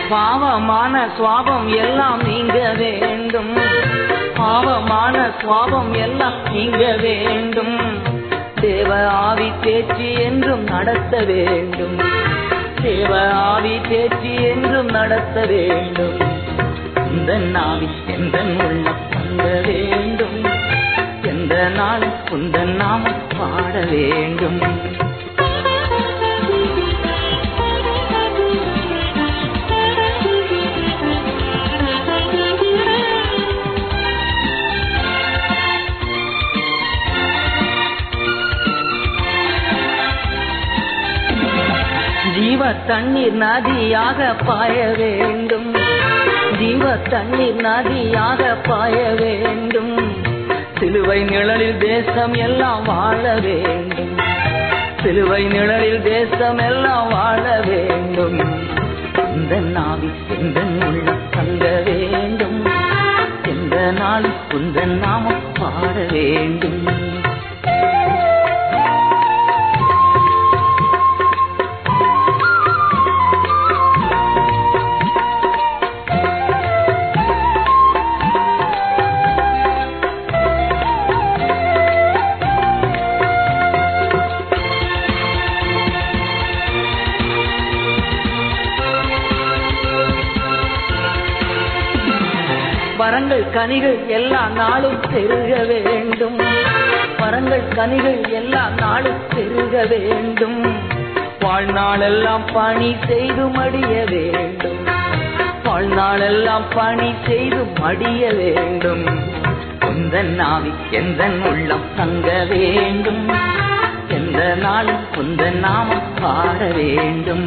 பாவமான சுவாபம் எல்லாம் நீங்க வேண்டும் பாவமான சுவாபம் எல்லாம் நீங்க வேண்டும் தேவ ஆவி தேர்ச்சி என்றும் நடத்த வேண்டும் தேவ ஆவி தேர்ச்சி என்றும் நடத்த வேண்டும் இந்த நாவி எந்த உள்ளம் தங்க வேண்டும் எந்த நாள் குந்தன் நாம பாட வேண்டும் ஜீவ தண்ணீர் நதியாக பாய வேண்டும் ஜீவ தண்ணீர் நதியாக பாய வேண்டும் சிலுவை நிழலில் தேசம் எல்லாம் வாழ வேண்டும் சிலுவை நிழலில் தேசம் எல்லாம் வாழ வேண்டும் இந்த நாவி எந்த உள்ளம் தங்க வேண்டும் எந்த நாள் குந்தன் நாமம் பாட வேண்டும் வரங்கள் கனிகள் எல்லா நாளும் பெருக வேண்டும் வரங்கள் கனிகள் எல்லா நாளும் பெருக வேண்டும் வாழ்நாளெல்லாம் பணி செய்து மடிய வேண்டும் வாழ்நாளெல்லாம் பணி செய்து மடிய வேண்டும் குந்தன் நாவி எந்த உள்ளம் தங்க வேண்டும் எந்த நாளும் குந்தன் நாமம் பாட வேண்டும்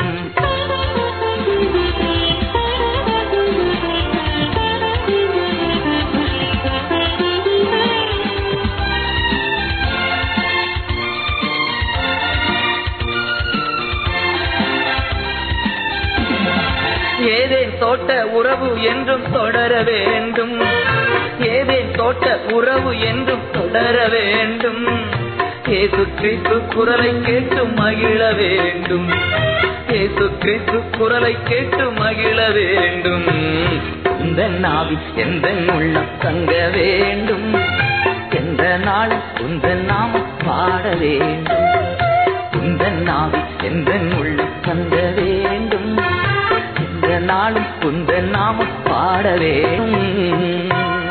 ஏதேன் தோட்ட உறவு என்றும் தொடர வேண்டும் ஏதேன் தோட்ட உறவு என்றும் தொடர வேண்டும் ஏசு கிறிஸ்து குரலை கேட்டு மகிழ வேண்டும் ஏசு கிறிஸ்து குரலை கேட்டு மகிழ வேண்டும் இந்த நாவி எந்த உள்ளம் தங்க வேண்டும் எந்த நாள் உந்த நாம பாட வேண்டும் இந்த நாவி எந்த உள்ளம் தங்க வேண்டும் எந்த நாளும் உந்த நாம பாட வேண்டும்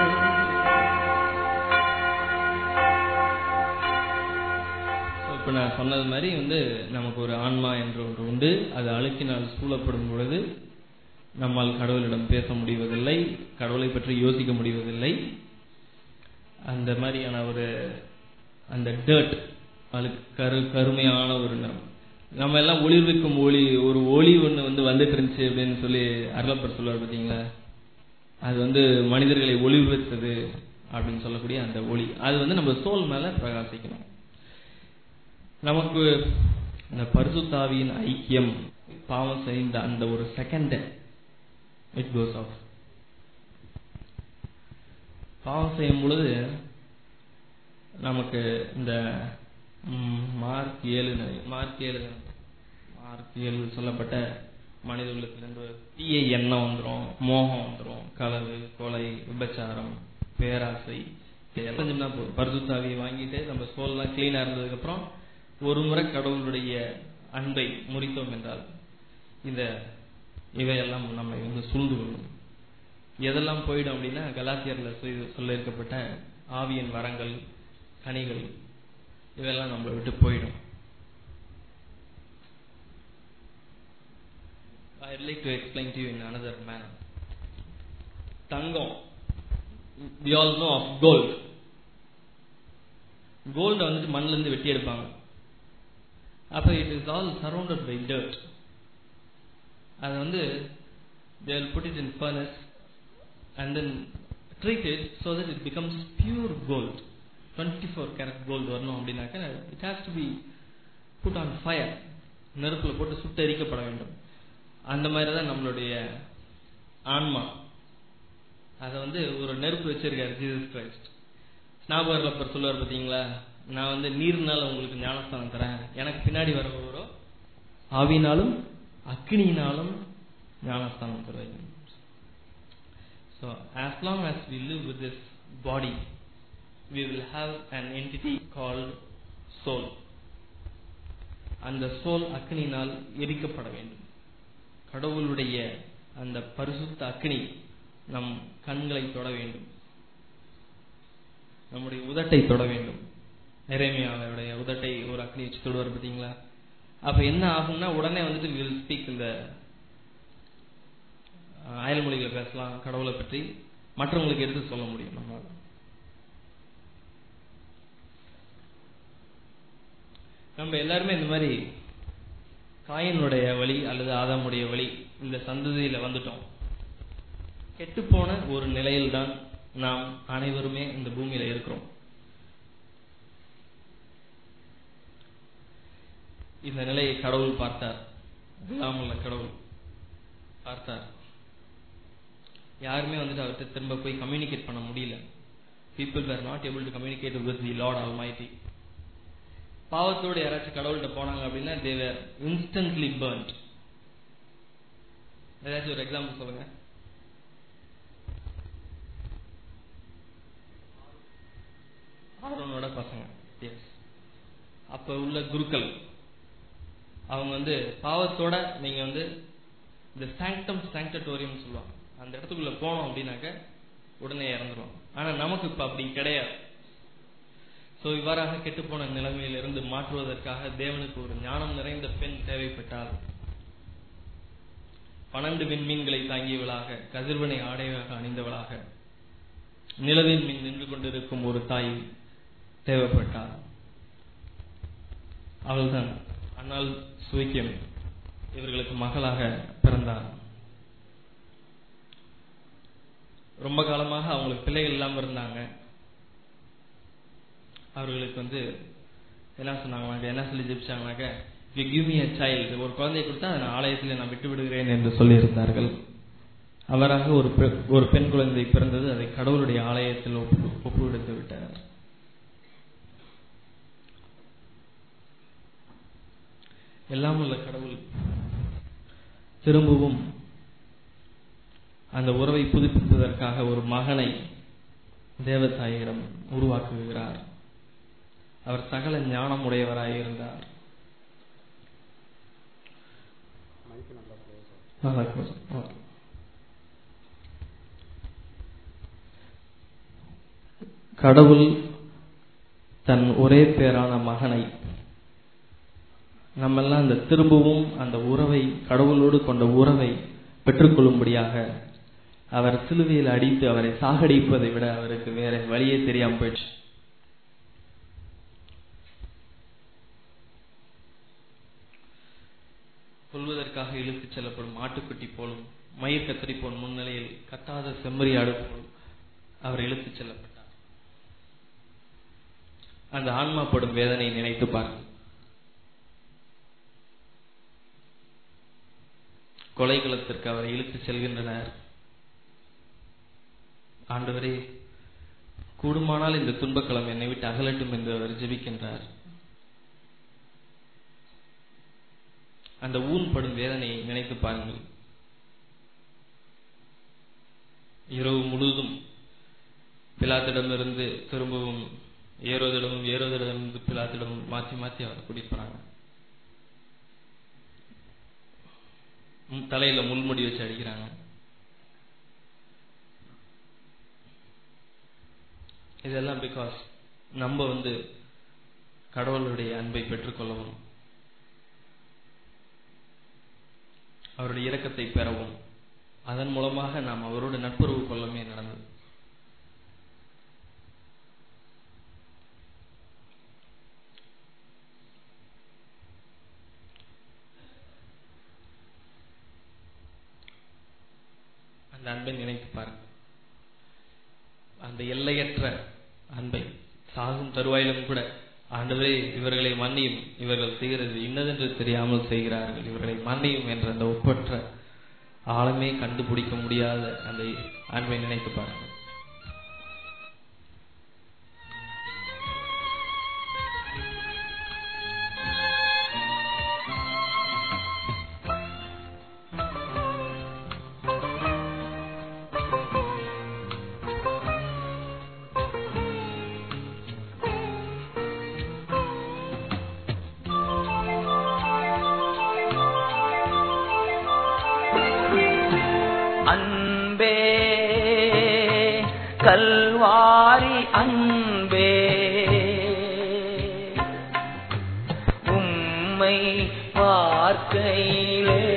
இப்போ நான் சொன்னது மாதிரி வந்து நமக்கு ஒரு ஆன்மா என்ற ஒன்று உண்டு அது அழுக்கினால் சூழப்படும் பொழுது நம்மால் கடவுளிடம் பேச முடிவதில்லை கடவுளை பற்றி யோசிக்க முடிவதில்லை அந்த மாதிரியான ஒரு அந்த டர்ட் அழுக்கு கரு கருமையான ஒரு நிறம் நம்ம எல்லாம் ஒளிர்விக்கும் ஒளி ஒரு ஒளி ஒன்று வந்து வந்துட்டு இருந்துச்சு அப்படின்னு சொல்லி அருளப்பர் சொல்லுவார் பார்த்தீங்களா அது வந்து மனிதர்களை ஒளிர்வித்தது அப்படின்னு சொல்லக்கூடிய அந்த ஒளி அது வந்து நம்ம சோல் மேல பிரகாசிக்கணும் நமக்கு இந்த பரிசுத்தாவியின் ஐக்கியம் பாவம் செய்த அந்த ஒரு செகண்ட் இட் கோஸ் ஆஃப் பாவம் செய்யும் பொழுது நமக்கு இந்த ம், மார்க் ஏழு மார்க் ஏழு மார்க் ஏழு சொல்லப்பட்ட மனிதர்களுக்கு தீய எண்ணம் வந்துடும் மோகம் வந்துடும் களவு கொலை விபச்சாரம் பேராசை இதெல்லாம் சொன்னா போதும். பரிசுத்தாவியை வாங்கிட்டு நம்ம சோல்லாம் கிளீனா இருந்ததுக்கு அப்புறம் ஒரு முறை கடவுளுடைய அன்பை முறித்தோம் என்றால் இந்த இவையெல்லாம் நம்மை வந்து சூழ்ந்து கொள்ளும் எதெல்லாம் போயிடும் அப்படின்னா கலாத்தியர்ல சொல்லி- சொல்லியிருக்கப்பட்ட ஆவியின் வரங்கள் கனிகள் இதெல்லாம் நம்மளை விட்டு போயிடும் I'd like to explain to you in another manner. Thangam we all know of gold கோல்டை வந்துட்டு மண்ணுல இருந்து வெட்டி எடுப்பாங்க அப்ப it is all surrounded by dirt அதை வந்து they will put it in furnace and then treat it so that it becomes pure gold 24 carat gold வரணும் அப்படின்னாக்க it has to be put on fire நெருப்புல போட்டு சுட்டரிக்கப்பட வேண்டும் அந்த மாதிரி தான் நம்மளுடைய ஆன்மா அதை வந்து ஒரு நெருப்பு வச்சிருக்காரு ஜீசஸ் கிரைஸ்ட் ஸ்நாபகர்லப்பர் சொல்லுவார் பார்த்தீங்களா நான் வந்து நீர்னால உங்களுக்கு ஞானஸ்தானம் தரேன் எனக்கு பின்னாடி வரவரோ ஆவினாலும் அக்னியினாலும் ஞானஸ்தானம் பெற வைக்கணும் So as long as we live with this body, we will have an entity called soul. அந்த சோல் அக்னியினால் எரிக்கப்பட வேண்டும் கடவுளுடைய அந்த பரிசுத்த அக்னி நம் கண்களை தொட வேண்டும் நம்முடைய உதட்டை தொட வேண்டும் இறைமையாளருடைய உதட்டை ஒரு அக்னி வச்சு தொடுவார் பார்த்தீங்களா அப்ப என்ன ஆகும்னா உடனே வந்துட்டு வில் ஸ்பீக் இந்த அயல் மொழிகளை பேசலாம் கடவுளை பற்றி மற்றவங்களுக்கு எடுத்து சொல்ல முடியும் நம்மளால நம்ம எல்லாருமே இந்த மாதிரி காயினுடைய வழி அல்லது ஆதாமுடைய வழி இந்த சந்ததியில வந்துட்டோம் கெட்டுப்போன ஒரு நிலையில்தான் நாம் அனைவருமே இந்த பூமியில இருக்கிறோம் இந்த நிலையை கடவுள் பார்த்தார் இல்லாமல்ல கடவுள் பார்த்தார் யாருமே வந்துட்டு அவர்கிட்ட திரும்ப போய் கம்யூனிகேட் பண்ண முடியல people were not able to communicate with the lord almighty பாவத்தோடு யாராச்சும் கடவுள்கிட்ட போனாங்க அப்படின்னா தேவர் இன்ஸ்டன்ட்லி பர்ன்ட் ஏதாச்சும் ஒரு எக்ஸாம்பிள் சொல்லுங்க ஆரோனோட பசங்க எஸ் அப்ப உள்ள குருக்கள் அவங்க வந்து பாவத்தோட நீங்க வந்து இந்த சாங்டம் சாங்டட்டோரியம் சொல்லுவாங்க அந்த இடத்துக்குள்ள போனோம் அப்படின்னாக்க உடனே இறந்துருவோம் ஆனா நமக்கு இப்ப அப்படி கிடையாது சோ இவ்வாறாக கெட்டுப்போன நிலைமையிலிருந்து மாற்றுவதற்காக தேவனுக்கு ஒரு ஞானம் நிறைந்த பெண் தேவைப்பட்டால் பன்னெண்டு விண்மீன்களை தாங்கியவளாக கதிர்வனை ஆடையாக அணிந்தவளாக நிலவின் மீன் நின்று கொண்டிருக்கும் ஒரு தாய் தேவைப்பட்டார் அவள்தான் அன்னால் சுவைக்கியம் இவர்களுக்கு மகளாக பிறந்தார் ரொம்ப காலமாக அவங்களுக்கு பிள்ளைகள் இல்லாம இருந்தாங்க அவர்களுக்கு வந்து என்ன சொன்னாங்கனாக்க என்ன சொல்லி ஜெபிச்சாங்கனாக்க you give me a child ஒரு குழந்தையை கொடுத்தா அதை நான் ஆலயத்தில் நான் விட்டு விடுகிறேன் என்று சொல்லியிருந்தார்கள் அவராக ஒரு பெ- ஒரு பெண் குழந்தை பிறந்தது அதை கடவுளுடைய ஆலயத்தில் ஒப்பு ஒப்பு விடுத்து விட்டார் எல்லாம் உள்ள கடவுள் திரும்பவும் அந்த உறவை புதுப்பிப்பதற்காக ஒரு மகனை தேவதாயிடம் உருவாக்குகிறார் அவர் சகல ஞானம் உடையவராய் இருந்தார் நல்லா close. Okay. கடவுள் தன் ஒரே பேரான மகனை நம்மெல்லாம் அந்த திரும்பவும் அந்த உறவை கடவுளோடு கொண்ட உறவை பெற்றுக்கொள்ளும்படியாக அவர் சிலுவையில் அடித்து அவரை சாகடிப்பதை விட அவருக்கு வேற வழியே தெரியாம போயிடுச்சு கொள்வதற்காக இழுத்துச் செல்லப்படும் ஆட்டுக்குட்டி போலும் மயிர் கத்தரி போல் முன்னிலையில் கட்டாத செம்மறியாடு போல் அவர் இழுத்துச் செல்லப்பட்டார் அந்த ஆன்மா படும் வேதனை நினைத்து பாருங்கள் கொலைகளத்திற்கு அவரை இழுத்துச் செல்கின்றனர் ஆண்டவரே கூடுமானால் இந்த துன்பக்களம் என்னை விட்டு அகலட்டும் என்று அவர் ஜெபிக்கின்றார் அந்த ஊன் படும் வேதனையை நினைத்து பாருங்கள் இரவு முழுவதும் பிலாத்திடமிருந்து திரும்பவும் ஏரோதிடமும் ஏரோதிடமிருந்து பிலாத்திடமும் மாற்றி மாற்றி அவர் கூட்டிட்டு போறாங்க ம், தலையில முள்முடி வச்சு அடிக்கிறாங்க இதெல்லாம் பிகாஸ் நம்ம வந்து கடவுளுடைய அன்பை பெற்றுக்கொள்ளவும் அவருடைய இரக்கத்தை பெறவும் அதன் மூலமாக நாம் அவரோடு நட்புறவு கொள்ளமே நடந்தது அந்த அன்பை நினைத்து பாருங்க அந்த எல்லையற்ற அன்பை சாகும் தருவாயிலும் கூட ஆண்டவரே இவர்களை மன்னியும் இவர்கள் செய்கிறது இன்னதென்று தெரியாமல் செய்கிறார்கள் இவர்களை மன்னியும் என்ற அந்த ஒப்பற்ற ஆழமே கண்டுபிடிக்க முடியாத அந்த அன்பை நினைத்து பாருங்கள் பார்க்கையிலே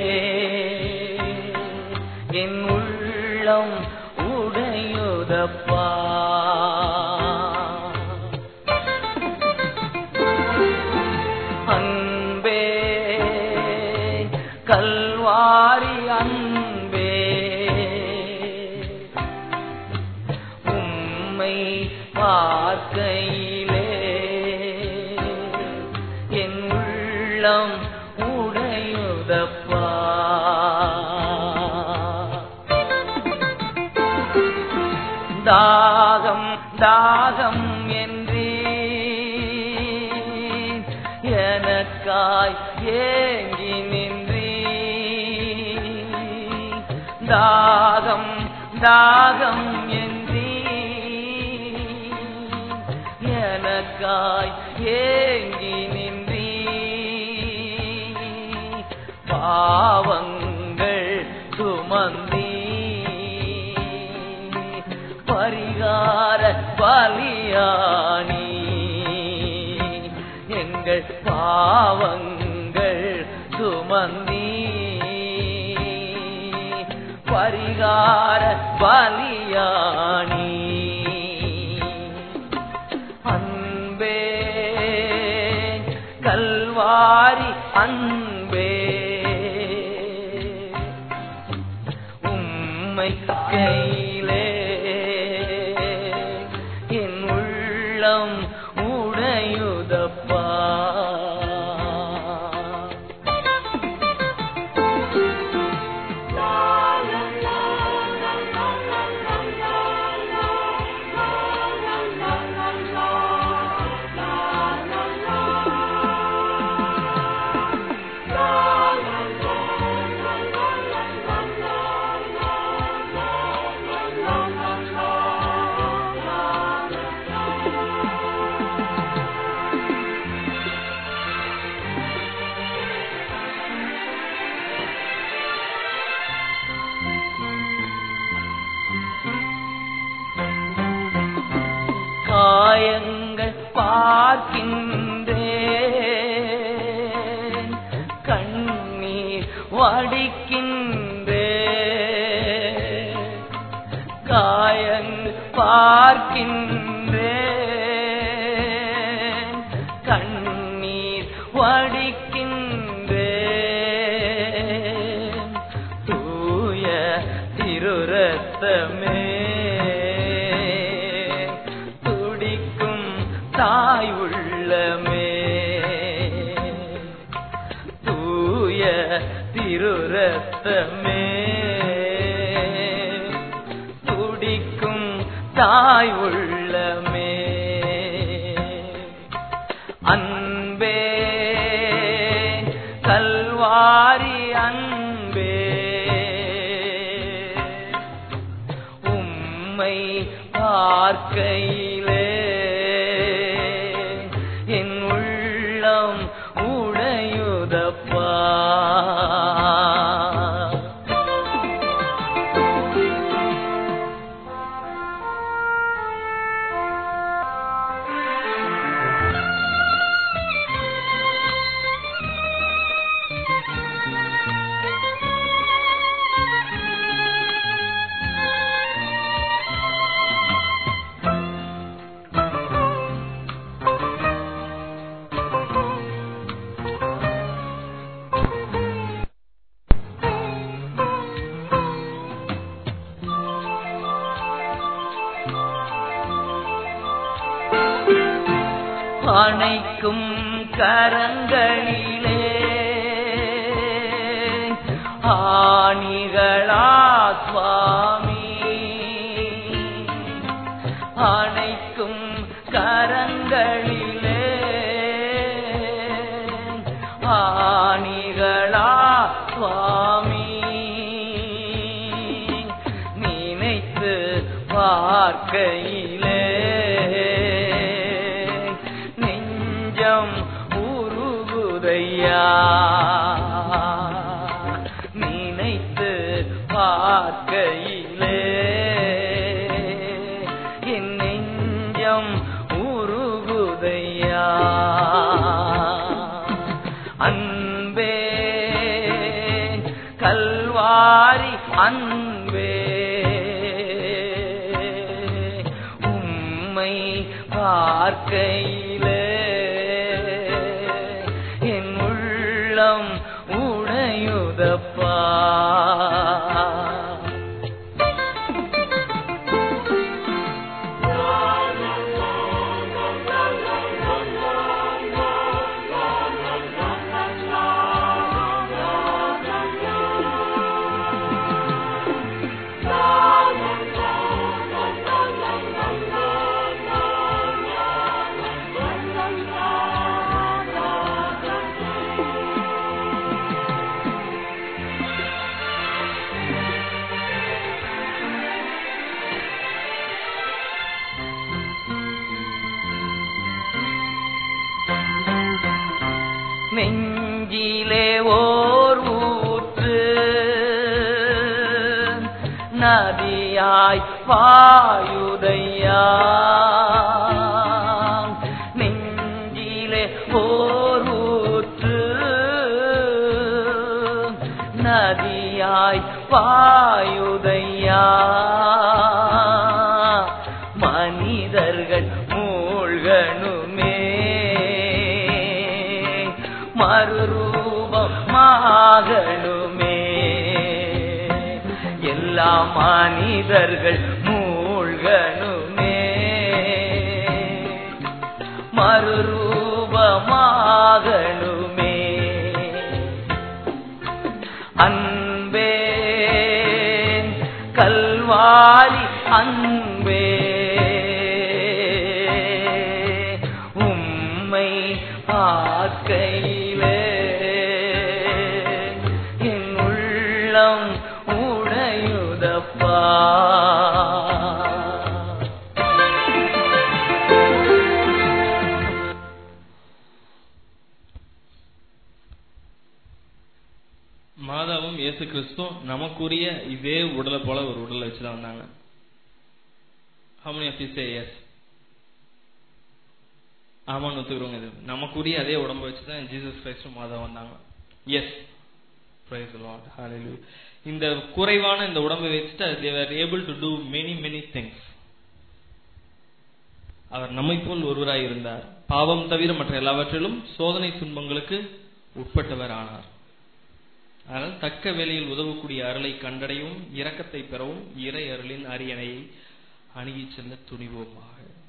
என் உள்ளம் உடையுதப்பா அன்பே கல்வாரி அன்பே உம்மை பார்க்கையிலே என் உள்ளம் உடையுதப்பா தாகம் தாகம் என்றே எனக்காய் ஏங்கி நின்றே தாகம் தாகம் என்றே எனக்காய் ஏங்கி நின்றே பாவங்கள் சுமந்தீ பரிகார பலியானி எங்கள் பாவங்கள் சுமந்தீ பரிகார பலியானி அன்பே கல்வாரி அன்பே உம்மை கையிலே என் உள்ளம் உடையுதப்பா காயங்கள் பார்க்கின்றேன் கண்ணீர் வடிக்கின்றேன் காயங்கள் பார்க்கின்றேன் கண்ணீர் வடிக்கின்றேன் தூய திருரத்தமே துடிக்கும் தாய் உள்ளமே தூய திருரத்தமே துடிக்கும் தாய் உள்ளமே அன்பே கல்வாரி அன்பே உம்மை பார்க்கையிலே என் உள்ளம் உடையுதப்பா அணைக்கும் கரங்களிலே ஆணிகளா சுவாமி அணைக்கும் கரங்களிலே ஆணிகளா சுவாமி நினைத்து பார்க்கையிலே நெஞ்சம் உருகுதையா நினைத்து பார்க்கையிலே என் நெஞ்சம் உருகுதையா அன்பே கல்வாரி அன்பே உம்மை பார்க்கையிலே என் உள்ளம் உடையுதப்பா நெஞ்சிலே ஓர் ஊற்று நதியாய் வாயுதையா நெஞ்சிலே ஓர் ஊற்று நதியாய் வாயுதையா மனிதர்கள் மூழ்கணுமே மறுரூபமாகணுமே எல்லா மனிதர்கள் மூழ்கணுமே மறுரூபமாகணுமே அன்பே கல்வாரி அன்பே உம்மை பார்க்கையிலே என் உள்ளம் உடையுதப்பா மாதாவும் இயேசு கிறிஸ்துவும் நமக்குரிய இதே உடலை போல ஒரு உடலை வச்சுதான் வந்தாங்க How many of you say yes? ஆமான்னு ஒத்துக்கிறவங்க இது நமக்குரிய அதே உடம்பை வச்சுதான் ஜீசஸ் கிரைஸ்டும் மாதா வந்தாங்க எஸ் பிரைஸ் லார்ட் ஹalleluya இந்த குறைவான இந்த உடம்பை வச்சுட்டு they were able to do many many things அவர் நம்மை போல் ஒருவராய் இருந்தார் பாவம் தவிர மற்ற எல்லாவற்றிலும் சோதனை துன்பங்களுக்கு உட்பட்டவர் ஆனார் ஆனால் தக்க வேளையில் உதவக்கூடிய அருளை கண்டடையவும் இரக்கத்தை பெறவும் இறை அருளின் அரியணையை அணுகிச் செல்ல துணிவோமாக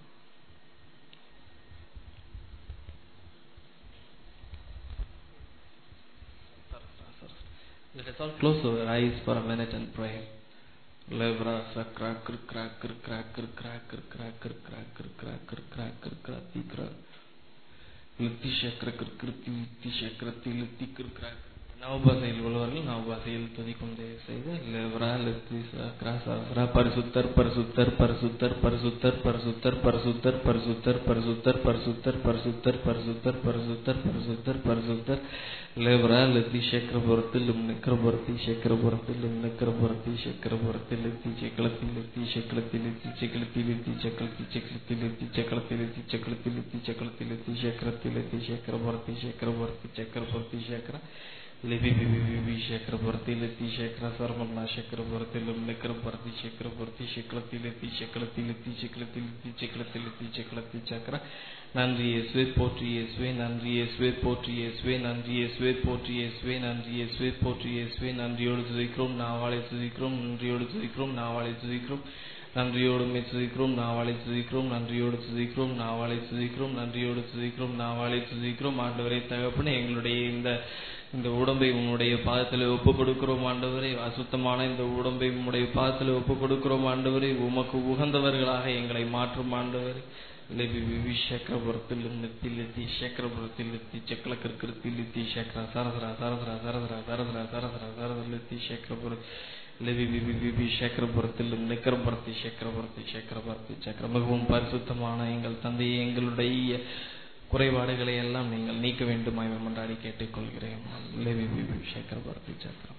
Let us all close our eyes for a minute and pray. Levra sakra kirkra kirkra kirkra kirkra kirkra kirkra kirkra kirkra tikra லித்தி சக்கர கிருத்தி லித்தி சக்கரத்தி லித்தி கிருக்ரா நவபாசையில் உள்ளவர்கள் நவபாசையில் துதிக்கும் தயவு செய்து லேவரா லித்தி சக்கரா சஹஸ்ரா பரிசுத்தர் பரிசுத்தர் பரிசுத்தர் பரிசுத்தர் பரிசுத்தர் பரிசுத்தர் பரிசுத்தர் பரிசுத்தர் பரிசுத்தர் பரிசுத்தர் பரிசுத்தர் பரிசுத்தர் பரிசுத்தர் பரிசுத்தர் லேவரா லித்தி சக்கரபுரத்தில் நிக்கரபுரத்தி சக்கரபுரத்தில் நிக்கரபுரத்தி சக்கரபுரத்தில் லித்தி சக்கலத்தி லித்தி சக்கலத்தி லித்தி சக்கலத்தி லித்தி சக்கலத்தி சக்கலத்தி லித்தி சக்கலத்தி லித்தி சக்கலத்தி லித்தி சக்கலத்தி லித்தி சக்கரத்தி லித்தி சக்கரபுரத்தி சக்கரபுரத்தி சக்கரபுரத்தி சக்கர லிபி பிபி பிபி சக்கரபுரத்தி லித்தி சக்கர சர்மண்ணா சக்கரபுரத்திலும் நிக்கரபுரத்தி சக்கரபுரத்தி சக்கலத்தி லித்தி சக்கலத்தி லித்தி சக்கலத்தி லித்தி சக்கலத்தி லித்தி சக்கலத்தி சக்கர நன்றி இயேசுவே போற்றி இயேசுவே நன்றி இயேசுவே போற்றி இயேசுவே நன்றி இயேசுவே போற்றி இயேசுவே நன்றி இயேசுவே போற்றி இயேசுவே நன்றியோடு துதிக்கிறோம் நாவாளை துதிக்கிறோம் நன்றியோடு துதிக்கிறோம் நாவாளை துதிக்கிறோம் நன்றியோடு மே துதிக்கிறோம் நாவாளை துதிக்கிறோம் நன்றியோடு துதிக்கிறோம் நாவாளை துதிக்கிறோம் நன்றியோடு துதிக்கிறோம் நாவாளை துதிக்கிறோம் ஆண்டவரே தகப்பனே எங்களுடைய இந்த இந்த உடம்பை உன்னுடைய பாதத்தில் ஒப்பு கொடுக்கிறோம் ஆண்டவரே அசுத்தமான இந்த உடம்பை உம்முடைய பாதத்தில் ஒப்பு கொடுக்கிறோம் ஆண்டவரே உமக்கு உகந்தவர்களாக எங்களை மாற்றும் ஆண்டவரே ಲೆಬಿ ವಿವಿ ಶಕ್ರಪುರത്തിൽ ಲೆತ್ತಿ ಶಕ್ರಪುರത്തിൽ ಲೆತ್ತಿ ಚಕ್ಲಕರ್ಕೃತಿ ಲೆತ್ತಿ ಶಕ್ರ ಸರಸರ ಸರಸರ ಸರಸರ ಸರಸರ ಸರಸರ ಸರಸರ ಲೆತ್ತಿ ಶಕ್ರಪುರ ಲೆಬಿ விவி விவி சக்கரபுரத்திலும் நிக்கரபுரத்தி சக்கரபுரத்தி சக்கரபுரத்தி சக்கர மிகவும் பரிசுத்தமான எங்கள் தந்தையை எங்களுடைய குறைபாடுகளை எல்லாம் நீங்கள் நீக்க வேண்டுமாய் மன்றாடி கேட்டுக்கொள்கிறேன் லேவி விவி சக்கரபுரத்தி சக்கரம்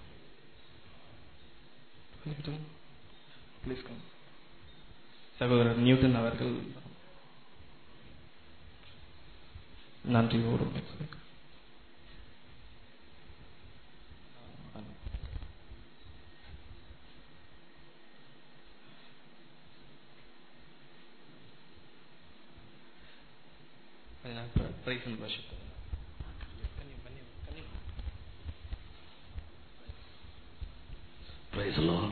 ப்ளீஸ் கம் சகோதரர் நியூட்டன் அவர்கள் நன்றியோடு worship the Lord. Continue, continue, continue. Praise the Lord.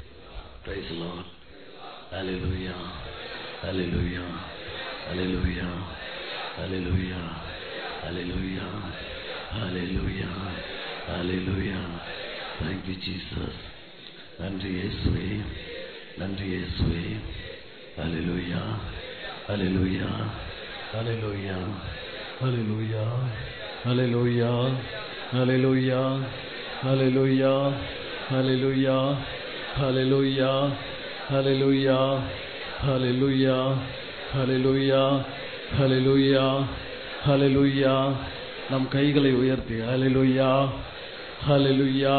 Praise the Lord. Hallelujah. Hallelujah. Hallelujah. Hallelujah. Hallelujah. Hallelujah. Hallelujah. Thank you, Jesus. நன்றி இயேசுவே நன்றி இயேசுவே ஹalleluya ஹalleluya ஹalleluya ஹalleluya ஹalleluya ஹalleluya ஹalleluya ஹalleluya ஹalleluya ஹalleluya ஹalleluya ஹalleluya ஹalleluya ஹalleluya நம் கைகளை உயர்த்தி ஹalleluya ஹalleluya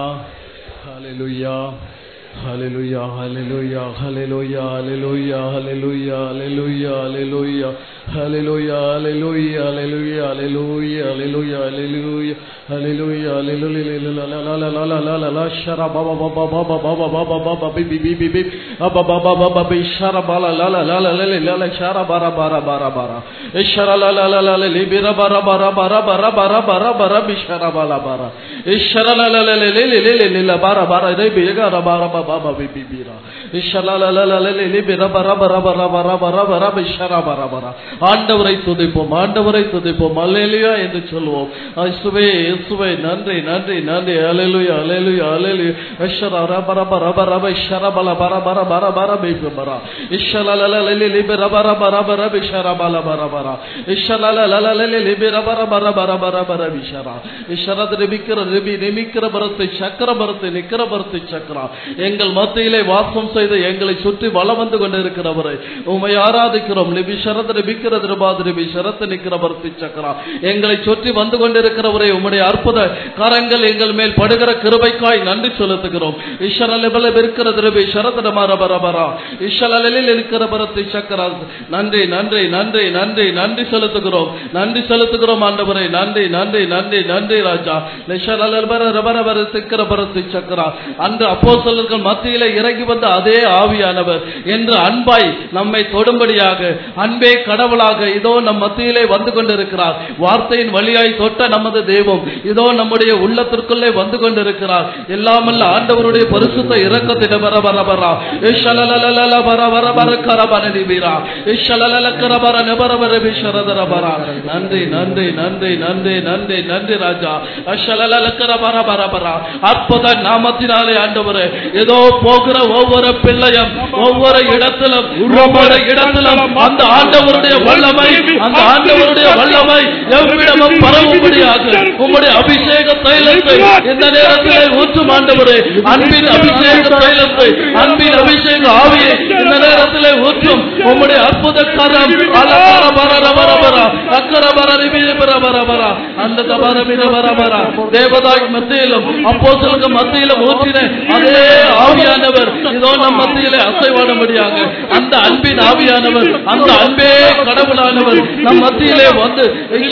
ஹalleluya ஹalleluya ஹalleluya ஹalleluya ஹalleluya ஹalleluya ஹalleluya ஹalleluya ஹalleluya ஹalleluya ஹalleluya ஹalleluya ஹalleluya ஹalleluya ஹalleluya ஹalleluya la la la la la la la la shara ba ba ba ba ba ba ba ba ba ba ba bi bi bi bi bi ba ba ba ba ba ba bi shara ba la la la la la la la la shara bara bara bara bara ishara la la la la la li bira bara bara bara bara bara bara bara bi shara ba la bara ishara la la la la li li li li li la bara bara re bi ga ra bara ba ba ba bi bi bi ra ishara la la la la li li bira bara bara bara bara bara bara bi shara bara bara ஆண்டவரை துதிப்போம் ஆண்டவரை துதிப்போம் அல்லேலூயா என்று சொல்வோம் இயேசுவே இயேசுவே நன்றி நன்றி நன்றி அல்லேலூயா அல்லேலூயா அல்லேலூயா இஷர ரப ரப ரப ரப இஷர பல பர பர பர பர பீப பர இஷல ல ல ல லி லி பர பர பர பர பிஷர பல பர பர இஷல ல ல ல ல லி லி பர பர பர பர பர பர பிஷர இஷரத் நிமிக்கிற நிமி நிமிக்கிற பரத்தை சக்கர பரத்தை நிக்கிற பரத்தை சக்கரா எங்கள் மத்தியிலே வாசம் செய்து எங்களை சுற்றி வலம் வந்து கொண்டிருக்கிறவரை உமை ஆராதிக்கிறோம் லிபி ஷரத் நிமிக்கிற திருபாது நிபி ஷரத் நிக்கிற பரத்தை சக்கரா எங்களை சுற்றி வந்து கொண்டிருக்கிறவரை உம்முடைய அற்புத கரங்கள் எங்கள் மேல் படுகிற கிருபைக்காய் நன்றி செலுத்துகிறோம் இஷரலெபல இருக்கிற திருபி ஷரதரமர பரபரா இஷலலில் இருக்கிற பரத்தை சக்கரா நன்றி நன்றி நன்றி நன்றி நன்றி செலுத்துகிறோம் நன்றி செலுத்துகிறோம் ஆண்டவரே நன்றி நன்றி நன்றி நன்றி ராஜா நிஷலலபர ரபரபர சிக்கிற பரத்தை சக்கரா அன்று அப்போஸ்தலர்கள் மத்தியிலே இறங்கி வந்த அதே ஆவியானவர் என்று அன்பாய் நம்மை தொடும்படியாக அன்பே கடவுளாக இதோ நம் மத்தியிலே வந்து கொண்டிருக்கிறார் வார்த்தையின் வழியாய் தொட்ட நமது தெய்வம் இதோ நம்முடைய உள்ளத்திற்குள்ளே வந்து கொண்டிருக்கிறார் எல்லாமல்ல ஆண்டவருடைய பரிசுத்த இரக்கத்திட வர வர வரா இஷலலலலல வர வர வர கரபர நிபிரா இஷலலல கரபர நிபர வர விஷரதர வரா நன்றி நன்றி நன்றி நன்றி நன்றி நன்றி ராஜா அஷலலல கரபர வர வரா அற்புத நாமத்தினாலே ஆண்டவரே ஏதோ போகிற ஒவ்வொரு பிள்ளையும் ஒவ்வொரு இடத்திலும் ஒவ்வொரு இடத்திலும் அந்த ஆண்டவருடைய வல்லமை அந்த ஆண்டவருடைய வல்லமை எவ்விடமும் பரவும்படியாக உம்முடைய அபிஷேக தைலத்தை இந்த நேரத்திலே ஊற்றும் ஆண்டவரே அன்பின் அபிஷேக தைலத்தை அன்பின் அபிஷேக ஆவியை இந்த நேரத்திலே ஊற்றும் உம்முடைய அற்புத கரம் அலபர பர ரபர பர அக்கர பர ரிபிர பர பர பர அந்த தபர மிர பர பர தேவதாய் மத்தியிலும் அப்போஸ்தலருக்கு மத்தியிலும் ஊற்றின அதே ஆவியானவர் இதோ நம் மத்தியிலே அசைவாடும்படியாக அந்த அன்பின் ஆவியானவர் அந்த அன்பே கடவுளானவர் நம் மத்தியிலே வந்து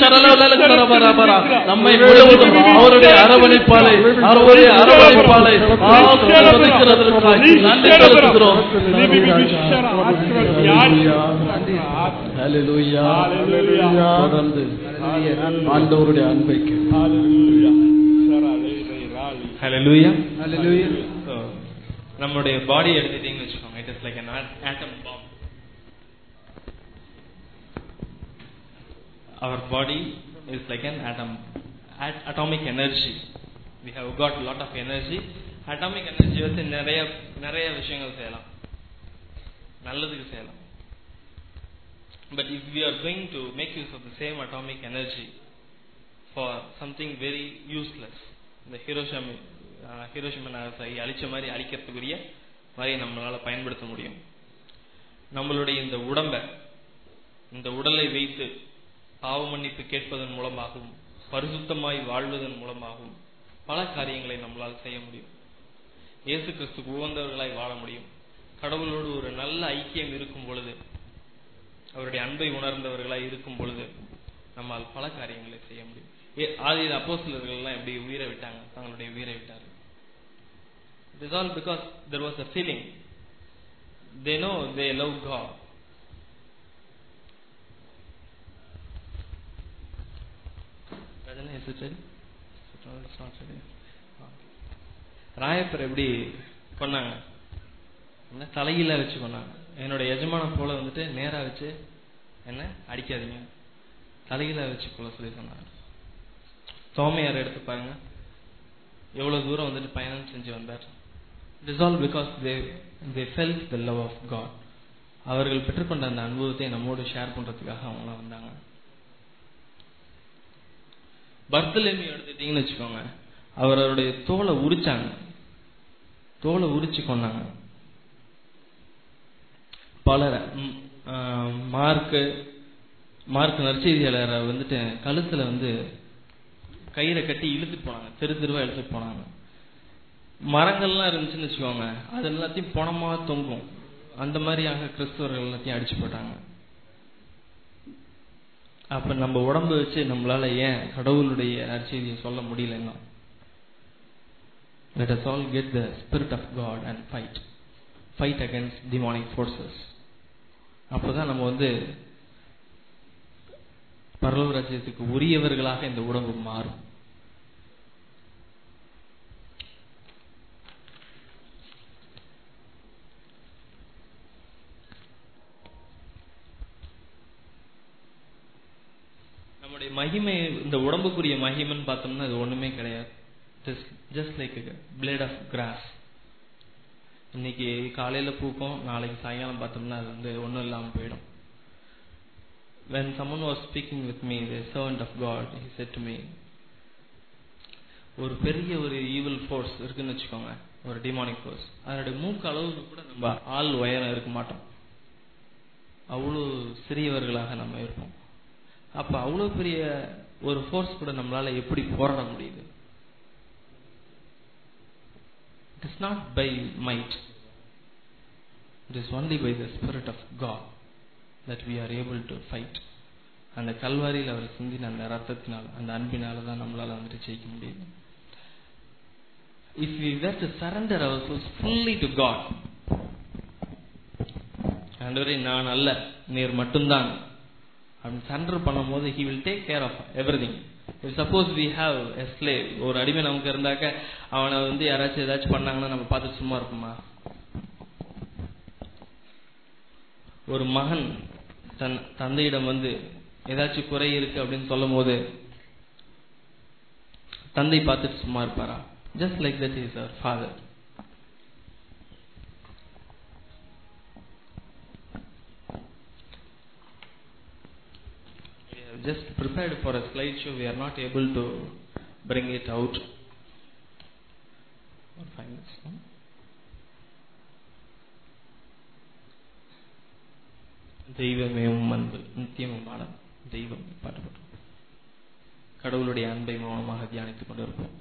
இஷரலலல பர பர நம்மை முழுவதும் அவருடைய அரவணைப்பாலை அவருடைய அரவணைப்பாலை ஆசீர்வதிக்கிறதற்காக நன்றி செலுத்துகிறோம் ஹalleluya தொடர்ந்து ஆண்டவருடைய அன்பைக்கு Hallelujah. Hallelujah. So, நம்மளுடைய பாடி எடுத்துட்டீங்கன்னு வச்சுக்கோங்க it is like an atom bomb our body is like an atom at- atomic energy we have got a lot of energy atomic energy வச்சு நிறைய நிறைய விஷயங்கள் செய்யலாம் நல்லதுக்கு செய்யலாம் but if we are going to make use of the same atomic energy for something very useless இந்த Hiroshima Hiroshima Nagasaki அழிச்ச மாதிரி அழிக்கிறதுக்குரிய மாதிரி நம்மளால பயன்படுத்த முடியும் நம்மளுடைய இந்த உடம்பை இந்த உடலை வைத்து பாவ மன்னிப்பு கேட்பதன் மூலமாகவும் பரிசுத்தமாய் வாழ்வதன் மூலமாகவும் பல காரியங்களை நம்மளால் செய்ய முடியும் இயேசு கிறிஸ்துக்கு உகந்தவர்களாய் வாழ முடியும் கடவுளோடு ஒரு நல்ல ஐக்கியம் இருக்கும் பொழுது அவருடைய அன்பை உணர்ந்தவர்களாய் இருக்கும் பொழுது நம்மால் பல காரியங்களை செய்ய முடியும் ஏ- ஆதியில் அப்போஸ்தலர்கள் எல்லாம் எப்படி உயிரை விட்டாங்க தங்களுடைய உயிரை விட்டார்கள் it is all because there was a feeling they know they love God Is it ready? No, it's not ready. Rayappar எப்படி கொன்னாங்க என்ன தலையில வச்சு கொன்னாங்க என்னோட எஜமான போல வந்துட்டு நேரா வச்சு என்ன அடிக்காதீங்க தலையில வச்சு கொள்ள சொல்லி சொன்னாங்க தோமையார் எடுத்து பாருங்க எவ்வளவு தூரம் வந்துட்டு பயணம் செஞ்சு வந்தார் it is all because they they felt the love of God அவர்கள் பெற்றுக்கொண்ட அந்த அனுபவத்தை நம்மோடு ஷேர் பண்றதுக்காக அவங்களாம் வந்தாங்க பர்த்தலேமி எடுத்துட்டீங்கன்னு வச்சுக்கோங்க அவர் அவருடைய தோலை உரிச்சாங்க தோலை உரிச்சு கொண்டாங்க பலர மார்க்கு மார்க் நற்செய்தியாளரை வந்துட்டு கழுத்துல வந்து கயிறை கட்டி இழுத்துட்டு போனாங்க தெரு தெருவா இழுத்துட்டு போனாங்க மரங்கள்லாம் இருந்துச்சுன்னு வச்சுக்கோங்க அது எல்லாத்தையும் பணமா தொங்கும் அந்த மாதிரியாக கிறிஸ்தவர்கள் எல்லாத்தையும் அடிச்சு போட்டாங்க அப்ப நம்ம உடம்பு வச்சு நம்மளால ஏன் கடவுளுடைய நற்செய்தியை சொல்ல முடியலன்னா let us all get the spirit of God and fight fight against demonic forces அப்பதான் நம்ம வந்து பரலோக ராஜ்யத்துக்கு உரியவர்களாக இந்த உடம்பு மாறும் நம்முடைய மகிமை இந்த உடம்புக்குரிய மகிமைன்னு பார்த்தோம்னா அது ஒண்ணுமே கிடையாது just like blade of grass இன்னைக்கு காலையில பூக்கும் நாளைக்கு சாயங்காலம் பார்த்தோம்னா அது வந்து ஒன்றும் இல்லாமல் போயிடும் when someone was speaking with me the servant of god he said to me ஒரு பெரிய ஒரு ஈவில் ஃபோர்ஸ் இருக்குன்னு வச்சுக்கோங்க ஒரு டிமானிக் ஃபோர்ஸ் அதனுடைய மூக்கு அளவுக்கு கூட நம்ம ஆள் உயரம் இருக்க மாட்டோம் அவ்வளோ சிறியவர்களாக நம்ம இருப்போம் அப்ப அவ்வளவு பெரிய ஒரு ஃபோர்ஸ் கூட நம்மளால எப்படி போராட முடியுது It is not by might. It is only by the Spirit of God that we are able to fight. அந்த கல்வாரியில் அவர் சிந்தின அந்த ரத்தத்தினால் அந்த அன்பினால தான் நம்மளால வந்துட்டு ஜெயிக்க முடியுது if we were to surrender ourselves fully to God ஆண்டவரே நான் அல்ல நீர் மட்டும்தான் அப்படின்னு சரண்டர் பண்ணும்போது he will take care of everything if suppose we have a slave ஒரு அடிமை நமக்கு இருந்தாக்க அவனை வந்து யாராச்சும் ஏதாச்சும் பண்ணாங்கன்னா நம்ம பார்த்து சும்மா இருப்போமா ஒரு மகன் தன் தந்தையிடம் வந்து ஏதாச்சும் குறை இருக்கு அப்படின்னு சொல்லும் போது தந்தை பார்த்துட்டு சும்மா இருப்பாரா ஜஸ்ட் லைக் தட் இஸ் அவர் father just prepared for a slideshow. We are not able to bring it out. Or find this one. தெய்வமே உம் அன்பு நித்தியமுமான தெய்வம் பாட்டுப்பட்டோம் கடவுளுடைய அன்பை மௌனமாக தியானித்துக் கொண்டிருப்போம்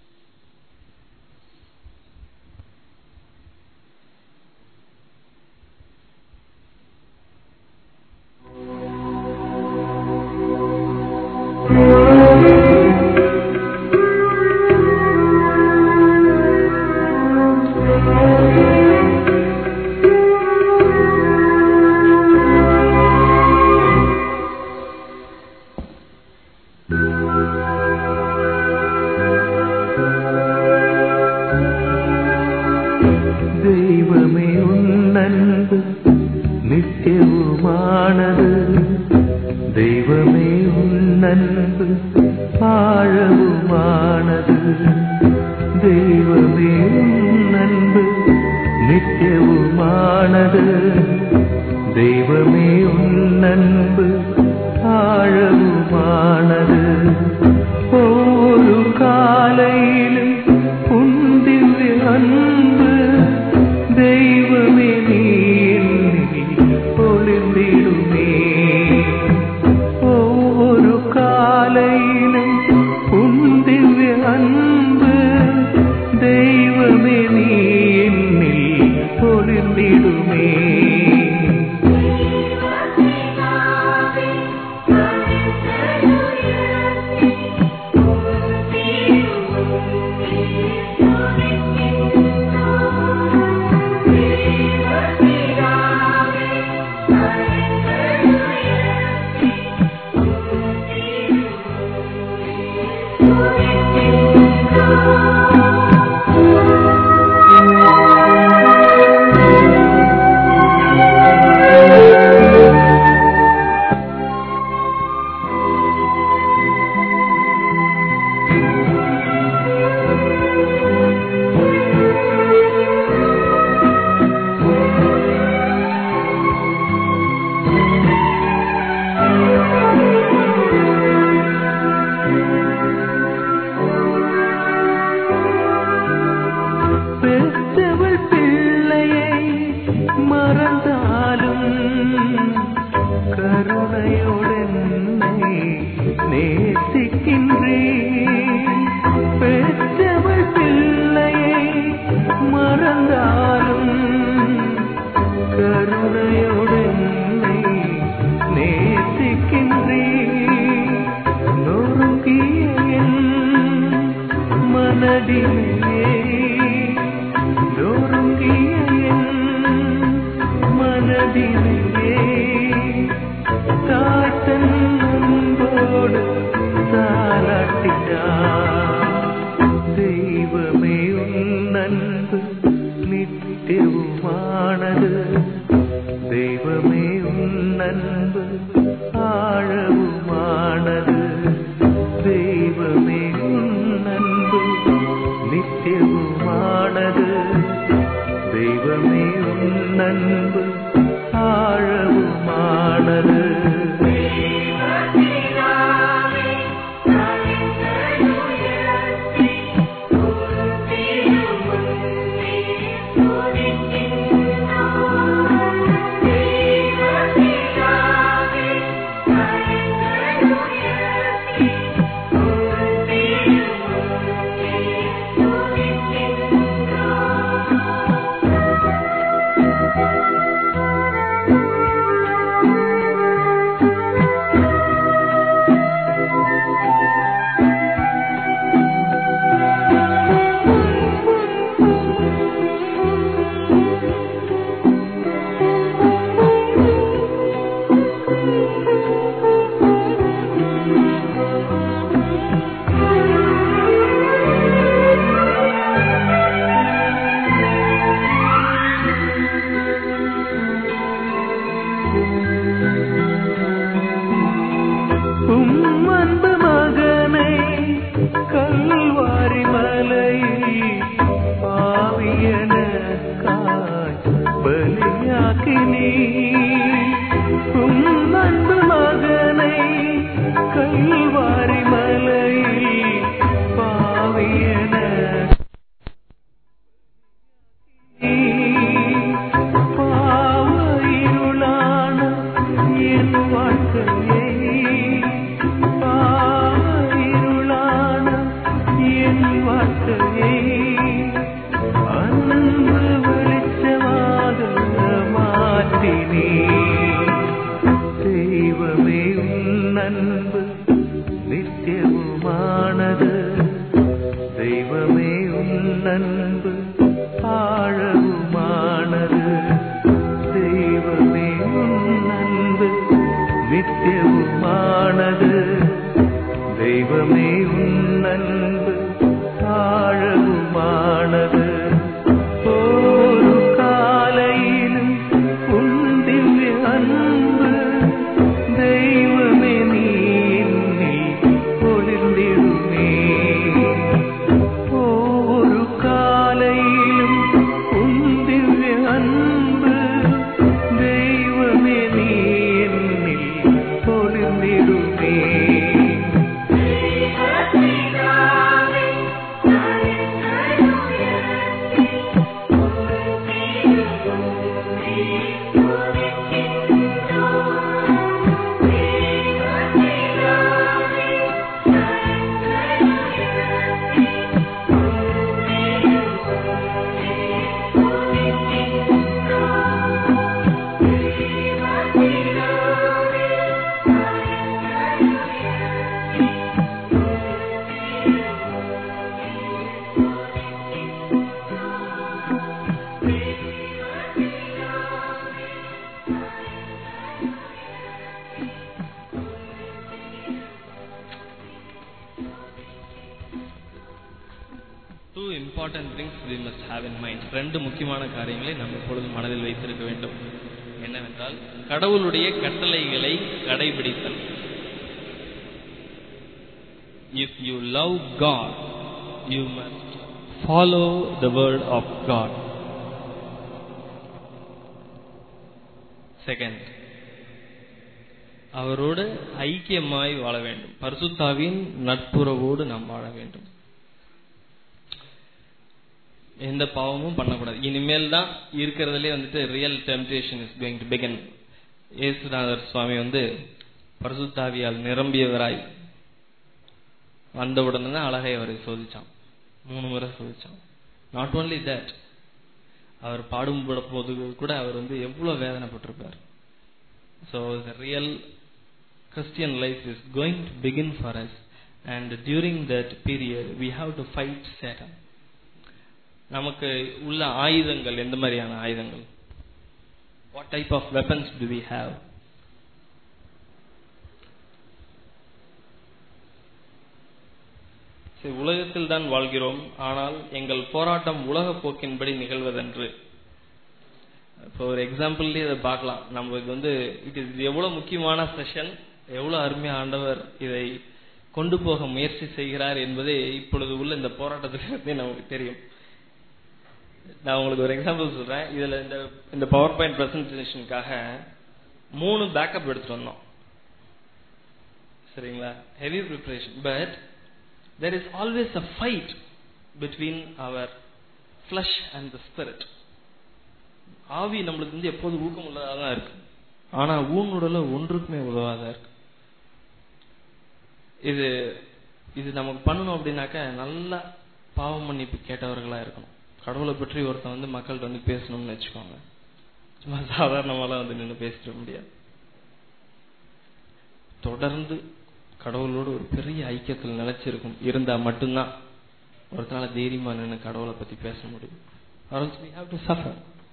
தெய்வமே உன்னன்பு நித்தியவுமானது தெய்வமே உன்னன்பு ஆழவுமானது தெய்வமே உன்னன்பு நித்தியவுமானது தெய்வமே உன்னன்பு ஆழவுமானது ஒவ்வொரு காலையிலும் உன் திவ்ய அன்பு தெய்வமே நீ என்னில் பொழிந்திடுமே ஒவ்வொரு காலையிலும் உன் திவ்ய அன்பு தெய்வமே நீ என்னில் பொழிந்திடுமே நித்தியவுமானது தெய்வமே உன் அன்பு ஆழவுமானது தெய்வமே உன் அன்பு நித்தியவுமானது தெய்வமே உன் அன்பு ஆழவுமானது உம் அன்பு மகனை கல்வாரி மலையில் பாவியன பலியாக்கி நீ உம் அன்பு மகனை கல்வாரி மலையில் பாவியன பாவ இருளான என் வாழ்க்கையை பாவ இருளான என் வாழ்க்கையை அன்பு வெளிச்சமாக மாற்றினே தெய்வமே உன் அன்பு நித்தியவுமானது தெய்வமே உன் அன்பு ஆழவுமானது தெய்வமே உன் அன்பு நித்தியவுமானது தெய்வமே உன் அன்பு ஆழவுமானது ஒரு காலையிலும் உன் திவ்ய அன்பு தெய்வமே நீ என்னில் ஒளிர்ந்திடுமே ஒவ்வொரு காலையிலும் உன் திவ்ய அன்பு தெய்வமே நீ என்னில் ஒளிர்ந்திடுமே two important things we must have in mind ரெண்டு முக்கியமான காரியங்களை நம்ம எப்பொழுதும் மனதில் வைத்திருக்க வேண்டும் என்னவென்றால் கடவுளுடைய கட்டளைகளை கடைபிடித்தல் if you love God you must follow the word of God second அவரோடு ஐக்கியமாய் வாழ வேண்டும் பரிசுத்தாவின் நட்புறவோடு நாம் வாழ வேண்டும் எந்த பாவமும் பண்ணக்கூடாது இனிமேல் தான் இருக்கிறதுலே வந்துட்டு real temptation is going to begin Yesunathar சுவாமி வந்து பரிசுத்தாவியால் நிரம்பியவராய் வந்தவுடனே தான் அழகை அவரை சோதிச்சான் மூணு முறை சோதிச்சான் நாட் ஓன்லி தட் அவர் பாடும் போது கூட அவர் வந்து எவ்வளவு வேதனைப்பட்டிருப்பார் so the real Christian life is going to begin for us and during that period we have to fight Satan நமக்கு உள்ள ஆயுதங்கள் எந்த மாதிரியான ஆயுதங்கள் what type of weapons do we have உலகத்தில் தான் வாழ்கிறோம் ஆனால் எங்கள் போராட்டம் உலக போக்கின்படி நிகழ்வதென்று இப்போ ஒரு எக்ஸாம்பிள்லயே இதை பார்க்கலாம் நம்மளுக்கு வந்து இட் இஸ் எவ்வளவு முக்கியமான செஷன் எவ்வளவு அருமையா ஆண்டவர் இதை கொண்டு போக முயற்சி செய்கிறார் என்பதே இப்பொழுது உள்ள இந்த போராட்டத்துக்கு நமக்கு தெரியும் நான் உங்களுக்கு ஒரு எக்ஸாம்பிள் சொல்றேன் இதுல இந்த இந்த பவர் பாயிண்ட் பிரசன்டேஷனுக்காக மூணு பேக்கப் எடுத்துட்டு வந்தோம் சரிங்களா heavy preparation but there is always a fight between our flesh and the spirit ஆவி நம்மளுக்கு வந்து எப்போது ஊக்கம் உள்ளதாக தான் இருக்கு ஆனா ஊனுடல ஒன்றுக்குமே உதவாத இருக்கு இது இது நமக்கு பண்ணணும் அப்படின்னாக்க நல்லா பாவ மன்னிப்பு கேட்டவர்களா இருக்கணும் கடவுளை பற்றி ஒருத்தன் வந்து மக்கள்கிட்ட வந்து பேசணும்னு வச்சுக்கோங்க சும்மா சாதாரணமாலாம் வந்து நின்று பேசிட முடியாது தொடர்ந்து கடவுளோடு ஒரு பெரிய ஐக்கியத்தில் நிலைச்சிருக்கும் இருந்தா மட்டும்தான் ஒருத்தனால தைரியமா நின்று கடவுளை பத்தி பேச முடியும் or else we have to suffer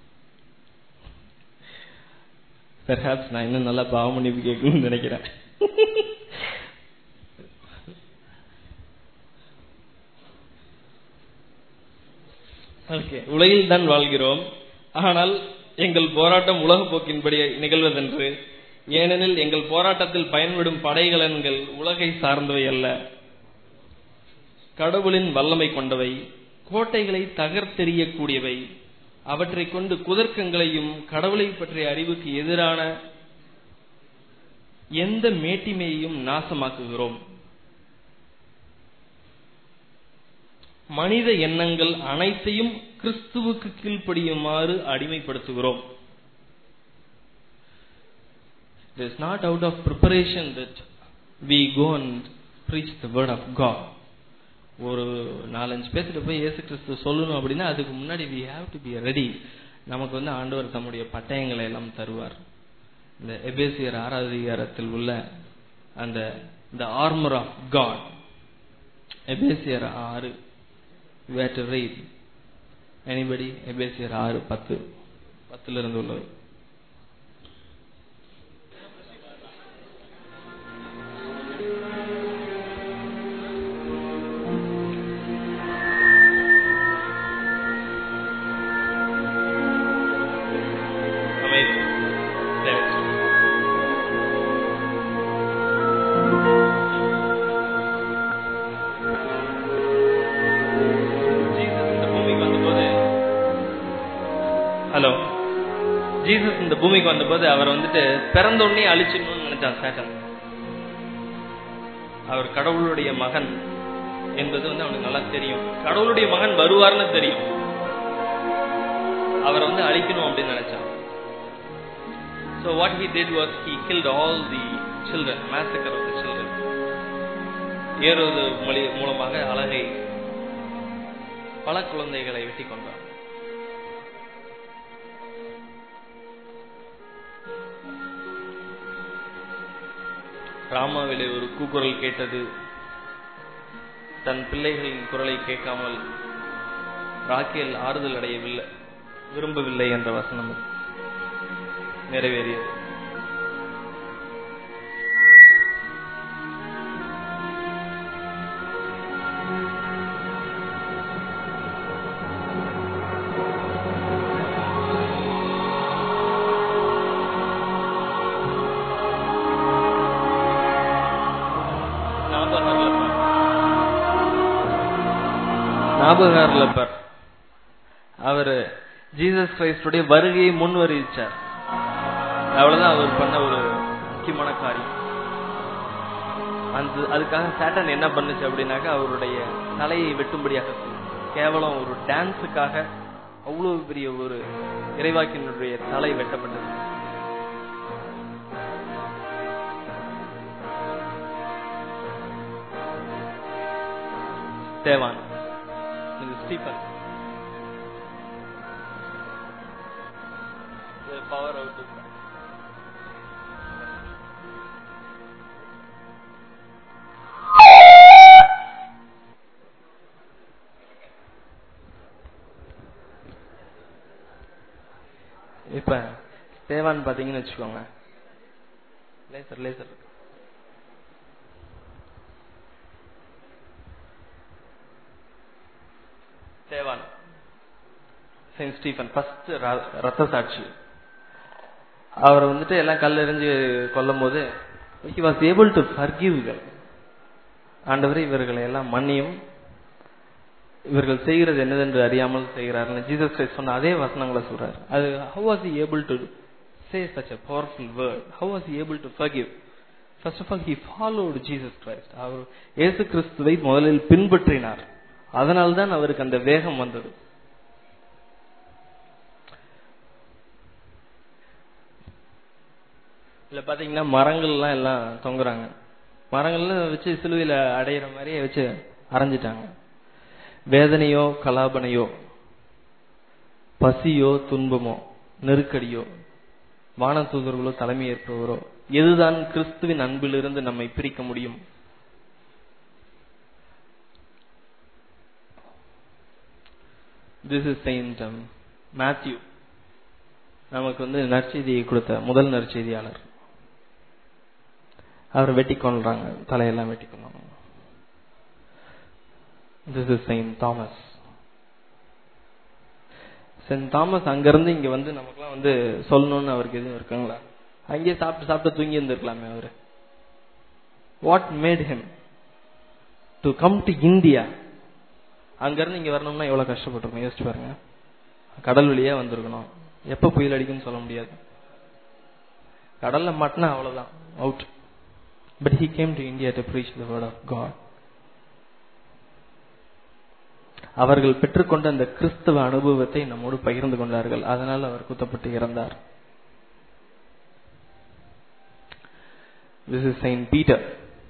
perhaps நான் இன்னும் நல்லா பாவ மன்னிப்பு கேட்கணும்னு நினைக்கிறேன் ஓகே உலகில் தான் வாழ்கிறோம் ஆனால் எங்கள் போராட்டம் உலக போக்கின்படி நிகழ்வதென்று ஏனெனில் எங்கள் போராட்டத்தில் பயன்படும் படைகலன்கள் உலகை சார்ந்தவை அல்ல கடவுளின் வல்லமை கொண்டவை கோட்டைகளை தகர்த்தெறியக்கூடியவை அவற்றை கொண்டு குதர்க்கங்களையும் கடவுளை பற்றிய அறிவுக்கு எதிரான எந்த மேட்டிமையையும் நாசமாக்குகிறோம் மனித எண்ணங்கள் அனைத்தையும் கிறிஸ்துவுக்கு கீழ்ப்படியுமாறு அடிமைப்படுத்துகிறோம் It is not out of preparation that we go and preach the word of God. ஒரு நாலஞ்சு பேர்கிட்ட போய் இயேசு கிறிஸ்து சொல்லணும் அப்படின்னா அதுக்கு முன்னாடி we have to be ready நமக்கு வந்து ஆண்டவர் தம்முடைய பட்டயங்களை எல்லாம் தருவார் இந்த எபேசியர் ஆறாவது அதிகாரத்தில் உள்ள அந்த the armor of God எபேசியர் ஆறு you have to read anybody எபேசியர் ஆறு பத்து பத்துல இருந்து உள்ளது Amazing. There. Jesus இந்த பூமிக்கு வந்தபோது ஹலோ ஜீசஸ் இந்த பூமிக்கு வந்தபோது அவர் வந்துட்டு பிறந்த உடனே அழிச்சிடணும்னு நினைச்சான் சேட்டன் அவர் கடவுளுடைய மகன் என்பது வந்து அவனுக்கு நல்லா தெரியும் கடவுளுடைய மகன் வருவார்னு தெரியும் அவரை வந்து அழிக்கணும் அப்படின்னு நினைச்சான் So what he did was he killed all the children, massacre of the children. ஏறுவது மொழி மூலமாக அழகை பல குழந்தைகளை வெட்டி கொண்டார் ராமாவிலே ஒரு கூக்குரல் கேட்டது தன் பிள்ளைகளின் குரலை கேட்காமல் ராக்கேல் ஆறுதல் அடையவில்லை விரும்பவில்லை என்ற வசனம் நிறைவேறியது ஞாபகார்லப்பர் அவர் ஜீசஸ் கிரைஸ்டுடைய வருகையை முன்வரிச்சார் அவ்வளவுதான் அவர் பண்ண ஒரு முக்கியமான காரியம் அந்த அதுக்காக சேட்டன் என்ன பண்ணுச்சு அப்படின்னாக்கா அவருடைய தலையை வெட்டும்படியாக கேவலம் ஒரு டான்ஸுக்காக அவ்வளவு பெரிய ஒரு இறைவாக்கினுடைய தலை வெட்டப்பட்டது தேவான் இது ஸ்டீபன் பவர் அவுட் இப்ப தேவான் பாத்தீங்கன்னு வச்சுக்கோங்க லேசர் லேசர் தேவான் செயின்ட் ஸ்டீஃபன் ஃபர்ஸ்ட் ரத்த சாட்சி அவர் வந்துட்டு எல்லாம் கல் எறிஞ்சு கொல்லும் போது he was able to forgive them ஆண்டவரே இவர்களை எல்லாம் மன்னியும் இவர்கள் செய்கிறது என்னதென்று அறியாமல் செய்கிறார்கள் ஜீசஸ் கிரைஸ்ட் சொன்ன அதே வசனங்களை சொல்றாரு அது how was he able to say such a powerful word how was he able to forgive first of all he followed jesus christ அவர் இயேசு கிறிஸ்துவை முதலில் பின்பற்றினார் அதனால்தான் அவருக்கு அந்த வேகம் வந்தது இல்ல பாத்தீங்கன்னா மரங்கள்லாம் எல்லாம் தொங்குறாங்க மரங்கள்ல வச்சு சிலுவையில அடையிற மாதிரி வச்சு அரைஞ்சிட்டாங்க வேதனையோ கலாபனையோ பசியோ துன்பமோ நெருக்கடியோ வானதூதர்களோ தலைமை ஏற்பவரோ எதுதான் கிறிஸ்துவின் அன்பிலிருந்து நம்மை பிரிக்க முடியும் திஸ் இஸ் செயின்ட் மேத்யூ நமக்கு வந்து நற்செய்தியை கொடுத்த முதல் நற்செய்தியாளர் அவர் வெட்டி கொள்றாங்க தலையெல்லாம் வெட்டி கொள்றாங்க this is Saint Thomas Saint Thomas அங்கிருந்து இங்க வந்து நமக்குலாம் வந்து சொல்லணும்னு அவருக்கு எதுவும் இருக்குங்களா அங்கேயே சாப்பிட்டு சாப்பிட்டு தூங்கி இருந்திருக்கலாமே அவரு what made him to come to India அங்கிருந்து இங்க வரணும்னா எவ்வளவு கஷ்டப்பட்டிருக்கோம் யோசிச்சு பாருங்க கடல் வழியே வந்திருக்கணும் எப்ப புயல் அடிக்கும்னு சொல்ல முடியாது கடல்ல மாட்டினா அவ்வளவுதான் out but he came to India to preach the word of God அவர்கள் பெற்றுக்கொண்ட அந்த கிறிஸ்தவ அனுபவத்தை நம்மோடு பகிர்ந்து கொண்டார்கள் அதனால் அவர் குத்தப்பட்டு இறந்தார் திஸ் இஸ் செயின்ட் பீட்டர்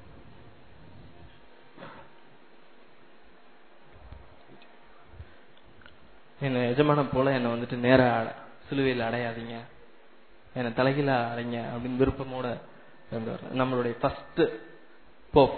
என்ன எஜமான போல என்னை வந்துட்டு நேர சிலுவையில் அடையாதீங்க என்னை தலைகீழ அடைங்க அப்படின்னு விருப்பமோட இருந்தவர் நம்மளுடைய ஃபர்ஸ்ட் போப்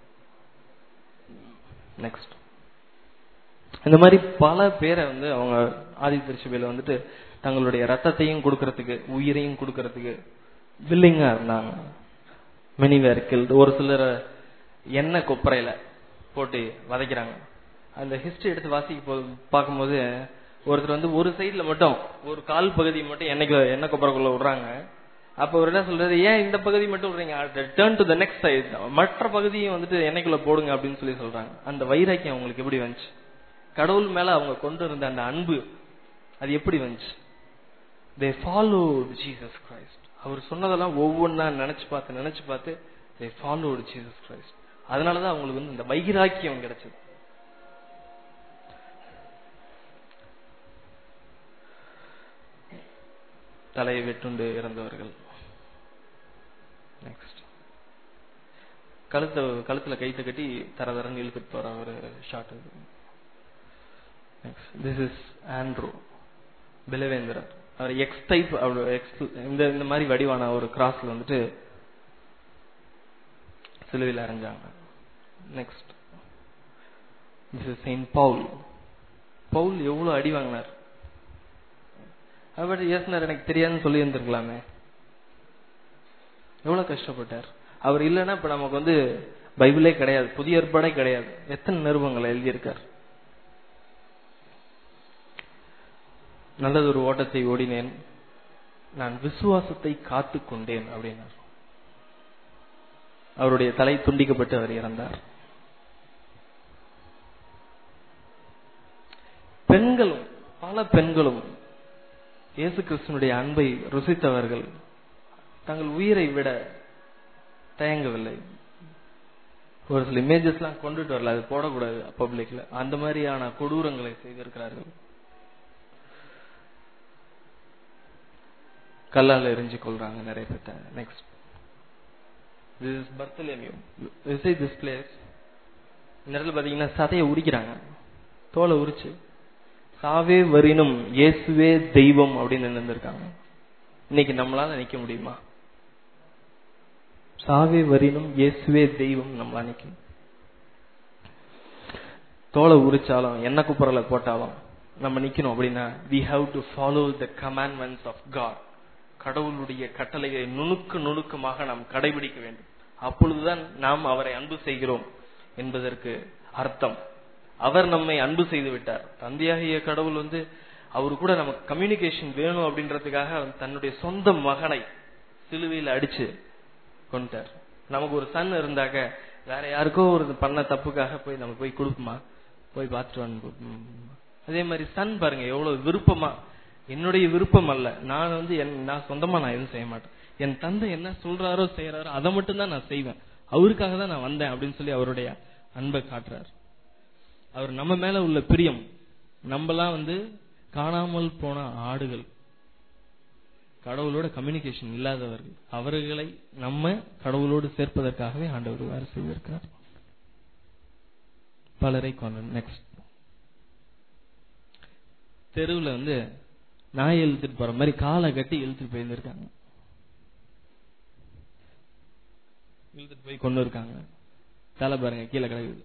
நெக்ஸ்ட் இந்த மாதிரி பல பேரை வந்து அவங்க ஆதி திருச்சபையில வந்துட்டு தங்களுடைய ரத்தத்தையும் கொடுக்கறதுக்கு உயிரையும் கொடுக்கறதுக்கு வில்லிங்கா இருந்தாங்க மெனி வேர் கில்டு ஒரு சிலர் எண்ணெய் கொப்பரையில போட்டு வதைக்கிறாங்க அந்த ஹிஸ்டரி எடுத்து வாசிக்க போ பார்க்கும்போது ஒருத்தர் வந்து ஒரு சைடுல மட்டும் ஒரு கால் பகுதி மட்டும் எண்ணெய்க்கு எண்ணெய் கொப்பரைக்குள்ள விடுறாங்க அப்ப அவர் என்ன சொல்றாரு ஏன் இந்த பகுதி மட்டும் விடுறீங்க turn to the next side மற்ற பகுதியும் வந்துட்டு எண்ணெய்க்குள்ள போடுங்க அப்படின்னு சொல்லி சொல்றாங்க அந்த வைராக்கியம் அவங்களுக்கு எப்படி வந்துச்சு கடவுள் மேல அவங்க கொண்டு இருந்த அந்த அன்பு அது எப்படி வந்துச்சு தே ஃபாலோ ஜீசஸ் கிரைஸ்ட் அவர் சொன்னதெல்லாம் ஒவ்வொன்றா நினைச்சு பார்த்து நினைச்சு பார்த்து தே ஃபாலோ ஜீசஸ் கிரைஸ்ட் அதனாலதான் அவங்களுக்கு வந்து இந்த வைராக்கியம் கிடைச்சது தலையை வெட்டுண்டு இறந்தவர்கள் நெக்ஸ்ட் கழுத்த கழுத்துல கைத்த கட்டி தர தரன்னு இழுத்துட்டு போற ஒரு shot next this is Andrew Pilavendirar அவர் எக்ஸ் டைப் இந்த இந்த மாதிரி வடிவான ஒரு கிராஸ்ல வந்துட்டு சிலுவையில் அரைஞ்சாங்க next this is Saint Paul Paul எவ்வளவு அடி வாங்கினார் அவர் இயேசுனர் எனக்கு தெரியாதுன்னு சொல்லி இருந்திருக்கலாமே எவ்வளவு கஷ்டப்பட்டார் அவர் இல்லைன்னா இப்ப நமக்கு வந்து பைபிளே கிடையாது புதிய ஏற்பாடே கிடையாது எத்தனை நிருபங்களை எழுதியிருக்கார் நல்லது ஒரு ஓட்டத்தை ஓடினேன் நான் விசுவாசத்தை காத்து கொண்டேன் அப்படின்னார் அவருடைய தலை துண்டிக்கப்பட்டு அவர் இறந்தார் பெண்களும் பல பெண்களும் இயேசு கிறிஸ்தனுடைய அன்பை ருசித்தவர்கள் தங்கள் உயிரை விட தயங்கவில்லை ஒரு சில இமேஜஸ் எல்லாம் கொண்டுட்டு வரல அது போடக்கூடாது பப்ளிக்ல அந்த மாதிரியான கொடூரங்களை செய்திருக்கிறார்கள் கல்லால் எரிஞ்சு கொள்றாங்க நிறைய பேர்த்த next this is Bartholomew visit this place இந்த இடத்துல பாத்தீங்கன்னா சதையை உரிக்கிறாங்க தோலை உரிச்சு சாவே வரினும் இயேசுவே தெய்வம் அப்படின்னு நின்றுருக்காங்க இன்னைக்கு நம்மளால நிக்க முடியுமா சாவே வரினும் இயேசுவே தெய்வம் நம்மளால நிக்க தோலை உரிச்சாலும் என்ன குப்புறல போட்டாலும் நம்ம நிக்கணும் அப்படின்னா we have to follow the commandments of God கடவுளுடைய கட்டளையை நுணுக்கு நுணுக்கமாக நாம் கடைபிடிக்க வேண்டும் அப்பொழுதுதான் நாம் அவரை அன்பு செய்கிறோம் என்பதற்கு அர்த்தம் அவர் நம்மை அன்பு செய்து விட்டார் தந்தையாகிய கடவுள் வந்து அவரு கூட நமக்கு கம்யூனிகேஷன் வேணும் அப்படின்றதுக்காக அவர் தன்னுடைய சொந்த மகனை சிலுவையில் அடிச்சு கொண்டார் நமக்கு ஒரு சன் இருந்தாக்க வேற யாருக்கோ ஒரு பண்ண தப்புக்காக போய் நம்ம போய் கொடுப்போமா போய் பார்த்துட்டு வந்து அதே மாதிரி சன் பாருங்க எவ்வளவு விருப்பமா என்னுடைய விருப்பம் அல்ல நான் வந்து என் நான் சொந்தமா நான் எதுவும் செய்ய மாட்டேன் என் தந்தை என்ன சொல்றாரோ செய்யறாரோ அதை மட்டும் தான் நான் செய்வேன் அவருக்காக தான் நான் வந்தேன் அப்படின்னு சொல்லி அவருடைய அன்பை காட்டுறாரு அவர் நம்ம மேல உள்ள பிரியம் நம்மலாம் வந்து காணாமல் போன ஆடுகள் கடவுளோட கம்யூனிகேஷன் இல்லாதவர்கள் அவர்களை நம்ம கடவுளோடு சேர்ப்பதற்காகவே ஆண்டவர் வேறு செய்திருக்கிறார் பலரை கொண்ட நெக்ஸ்ட் தெருவுல வந்து நாய் இழுத்துட்டு போற மாதிரி காலை கட்டி இழுத்துட்டு போயிருந்திருக்காங்க இழுத்துட்டு போய் கொண்டு இருக்காங்க தலை பாருங்க கீழே கிடக்குது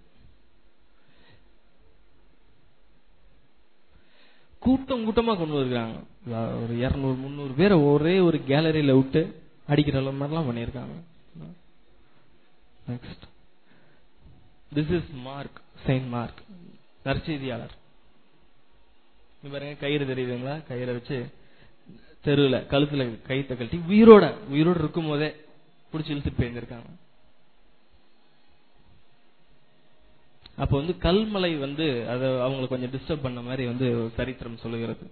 கூட்டம் கூட்டமா கொண்டு வருகிறாங்க ஒரு இருநூறு முந்நூறு பேரை ஒரே ஒரு கேலரியில விட்டு அடிக்கிற அளவு மாதிரிலாம் பண்ணியிருக்காங்க next this is Mark Saint Mark நற்செய்தியாளர் இங்க பாருங்க கயிறு தெரியுதுங்களா கயிறை வச்சு தெருவுல கழுத்துல கயிற்ற கழட்டி உயிரோட உயிரோட இருக்கும் போதே புடிச்சு இழுத்துட்டு போயிருந்திருக்காங்க அப்ப வந்து கல்மலை வந்து அத அவங்களை கொஞ்சம் டிஸ்டர்ப் பண்ண மாதிரி வந்து சரித்திரம் சொல்லுகிறது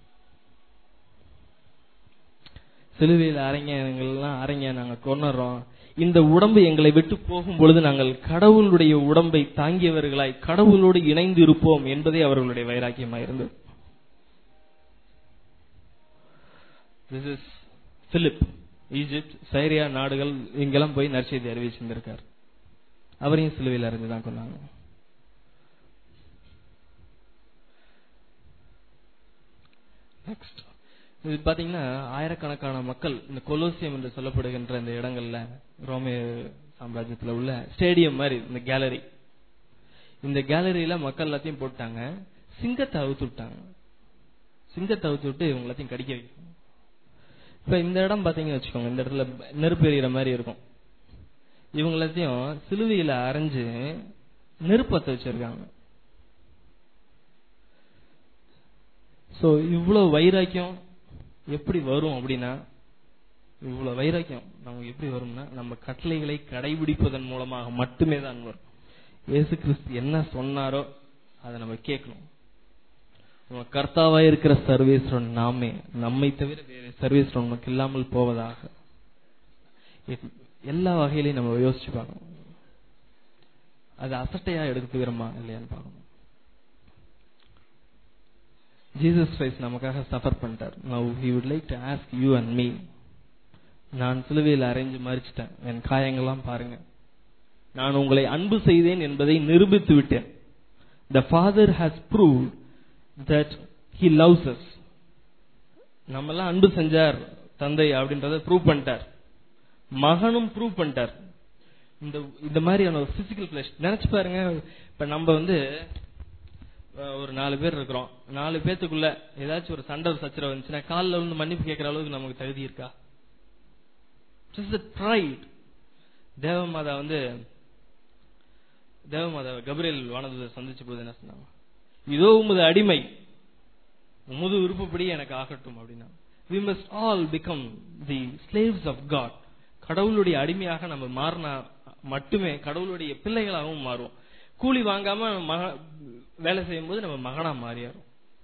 சிலுவையில் அரங்கெல்லாம் அரங்க நாங்க கொண்டுறோம் இந்த உடம்பு எங்களை விட்டு போகும் பொழுது நாங்கள் கடவுளுடைய உடம்பை தாங்கியவர்களாய் கடவுளோடு இணைந்து இருப்போம் என்பதே அவர்களுடைய வைராக்கியமாக இருந்தது this is Philip Egypt Syria நாடுகள் இங்கெல்லாம் போய் நற்செய்தி அறிவிச்சிருந்திருக்கார் அவரையும் சிலுவையில் அறிஞ்சுதான் கொண்டாங்க நெக்ஸ்ட் இது பாத்தீங்கன்னா ஆயிரக்கணக்கான மக்கள் இந்த கொலோசியம் என்று சொல்லப்படுகின்ற இந்த இடங்கள்ல ரோமிய சாம்ராஜ்யத்துல உள்ள ஸ்டேடியம் மாதிரி இந்த கேலரி இந்த கேலரியில மக்கள் எல்லாத்தையும் போட்டாங்க சிங்கத்தை அவுத்து விட்டாங்க சிங்கத்தை அவுத்து விட்டு இவங்க எல்லாத்தையும் கடிக்க வைக்கும் இப்ப இந்த இடம் பாத்தீங்கன்னு வச்சுக்கோங்க இந்த இடத்துல நெருப்பு எறிகிற மாதிரி இருக்கும் இவங்க எல்லாத்தையும் சிலுவையில அரைஞ்சு நெருப்பத்தை வச்சிருக்காங்க சோ இவ்வளவு வைராக்கியம் எப்படி வரும் அப்படின்னா இவ்வளவு வைராக்கியம் நமக்கு எப்படி வரும்னா நம்ம கட்டளைகளை கடைபிடிப்பதன் மூலமாக மட்டுமே தான் வரும் இயேசு கிறிஸ்து என்ன சொன்னாரோ அதை நம்ம கேட்கணும் நம்ம கர்த்தாவா இருக்கிற சர்வேஸ்வரன் நாமே நம்மை தவிர வேறு சர்வேஸ்வரன் நமக்கு இல்லாமல் போவதாக எல்லா வகையிலையும் நம்ம யோசிச்சு பார்க்கணும் அது அசட்டையா எடுத்துக்கிறோமா இல்லையான்னு பார்க்கணும் ஜீசஸ் கிரைஸ்ட் நமக்காக சஃபர் பண்ணிட்டார் now he would like to ask you and me நான் சிலுவையில் அரைஞ்சு மறிச்சிட்டேன் என் காயங்கள்லாம் பாருங்க நான் உங்களை அன்பு செய்தேன் என்பதை நிரூபித்து விட்டேன் the father has prove that he loves us நம்ம எல்லாம் அன்பு செஞ்சார் தந்தை அப்படின்றத ப்ரூவ் பண்ணிட்டார் மகனும் ப்ரூவ் பண்ணிட்டார் இந்த இந்த மாதிரியான ஒரு பிசிக்கல் பிளேஸ் நினைச்சு பாருங்க இப்ப நம்ம வந்து ஒரு நாலு பேர் இருக்கிறோம் நாலு பேத்துக்குள்ள ஏதாச்சும் ஒரு சண்டை ஒரு சச்சரவு வந்துச்சுன்னா காலில் வந்து மன்னிப்பு கேட்கற அளவுக்கு நமக்கு தகுதி இருக்கா ப்ரைட் தேவமாதா வந்து தேவமாதா கபிரியல் வானதை சந்திச்ச போது என்ன சொன்னாங்க இதோ உமது அடிமை உமது விருப்பப்படி எனக்கு ஆகட்டும் அப்படின்னா we must all become the slaves of God கடவுளுடைய அடிமையாக நம்ம மாறினா மட்டுமே கடவுளுடைய பிள்ளைகளாகவும் மாறுவோம் கூலி வாங்காம மக வேலை செய்யும் போது நம்ம மகனா மாறியாரும்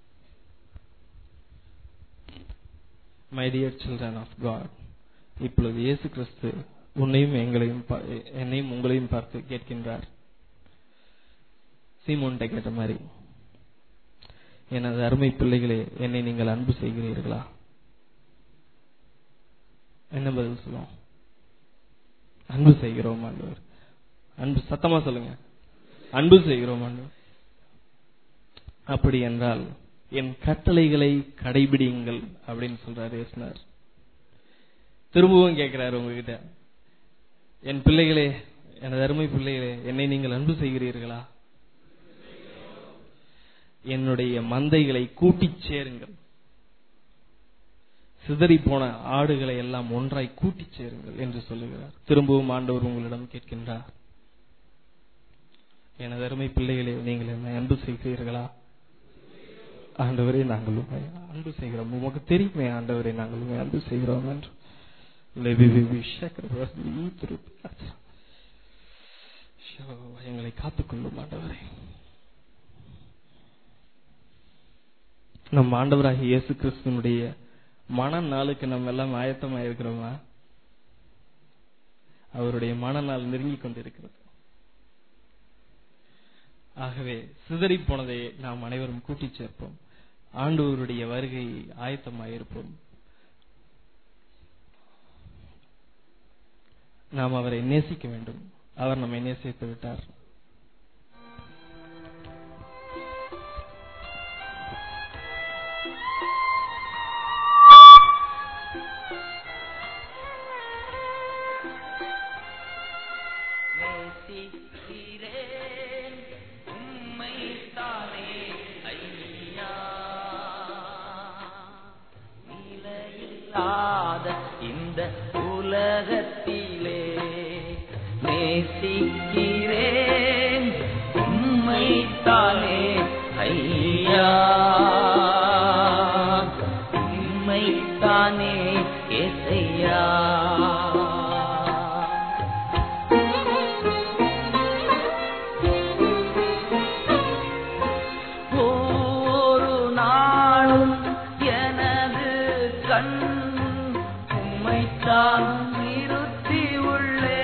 my dear children of God இப்பொழுது இயேசு கிறிஸ்து உன்னையும் எங்களையும் என்னையும் உங்களையும் பார்த்து கேட்கின்றார் சீமோன்ட்ட கேட்ட மாதிரி எனது அருமை பிள்ளைகளே என்னை நீங்கள் அன்பு செய்கிறீர்களா என்ன பதில் சொல்லுவோம் அன்பு செய்கிறோம் ஆண்டவர் அன்பு சத்தமா சொல்லுங்க அன்பு செய்கிறோம் ஆண்டவர் அப்படி என்றால் என் கட்டளைகளை கடைபிடியுங்கள் அப்படின்னு சொல்றாரு இயேசுனார் திரும்பவும் கேட்கிறாரு உங்ககிட்ட என் பிள்ளைகளே எனது அருமை பிள்ளைகளே என்னை நீங்கள் அன்பு செய்கிறீர்களா என்னுடைய மந்தைகளை கூட்டிச் சேருங்கள் சிதறி போன ஆடுகளை எல்லாம் ஒன்றாய் கூட்டிச் சேருங்கள் என்று சொல்லுகிறார் திரும்பவும் ஆண்டவர் உங்களிடம் கேட்கின்றார் எனது அருமை பிள்ளைகளே நீங்கள் என்னை அன்பு செய்கிறீர்களா ஆண்டவரே நாங்கள் உம்மை அன்பு செய்கிறோம் உமக்கு தெரியுமே ஆண்டவரே நாங்கள் உண்மை அன்பு செய்கிறோம் என்று லெபிபிபி ஷக்கரபாஸ் ஈத்திருப்பார். ஷோ, எங்களை காத்துக்கொள்ளும் ஆண்டவரே நம் ஆண்டவராகிய இயேசு கிறிஸ்துவனுடைய மன நாளுக்கு நம்ம எல்லாம் ஆயத்தமா இருக்கிறோமா அவருடைய மனநாள் நெருங்கிக் கொண்டிருக்கிறது ஆகவே சிதறி போனதை நாம் அனைவரும் கூட்டிச் சேர்ப்போம் ஆண்டவருடைய வருகை ஆயத்தமாயிருப்போம் நாம் அவரை நேசிக்க வேண்டும் அவர் நம்மை நேசித்து விட்டார் நேசிக்கிறேன் உம்மைத்தானே ஐயா நிலையில்லாத இந்த உலகத்திலே நேசிக்கிறேன் உம்மைத்தானே ஐயா உம்மைத்தானே ஏசையா ஒரு நாளும் எனது கண் உம்மைத்தான் நிறுத்தி உள்ளே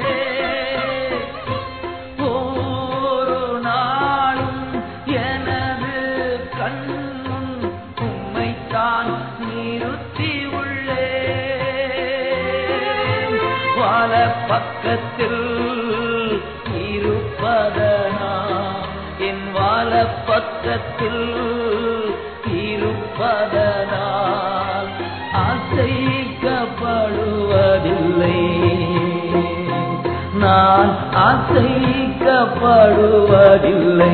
ஒரு நாளும் எனது கண் உம்மைத்தான் நிறுத்தி உள்ளே வல பக்கத்தில் இருப்பதனா என் வாழ பக்கத்தில் இருப்பதனால் அசைக்கப்படுவதில்லை நான் அசைக்கப்படுவதில்லை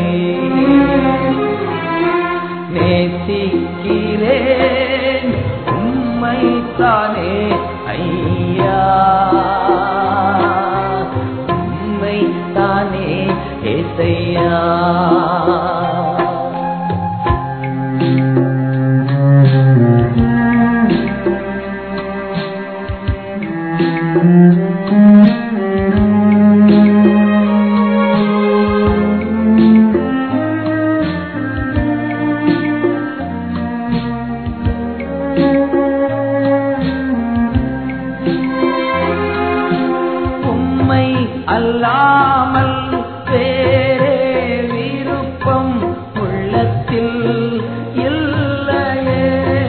நேசிக்கிறேன் உம்மைத்தானே ஐயா உம்மைத்தானே ஏசையா உம்மை அல்லாமல் வேறே விருப்பம் உள்ளத்தில் இல்லையே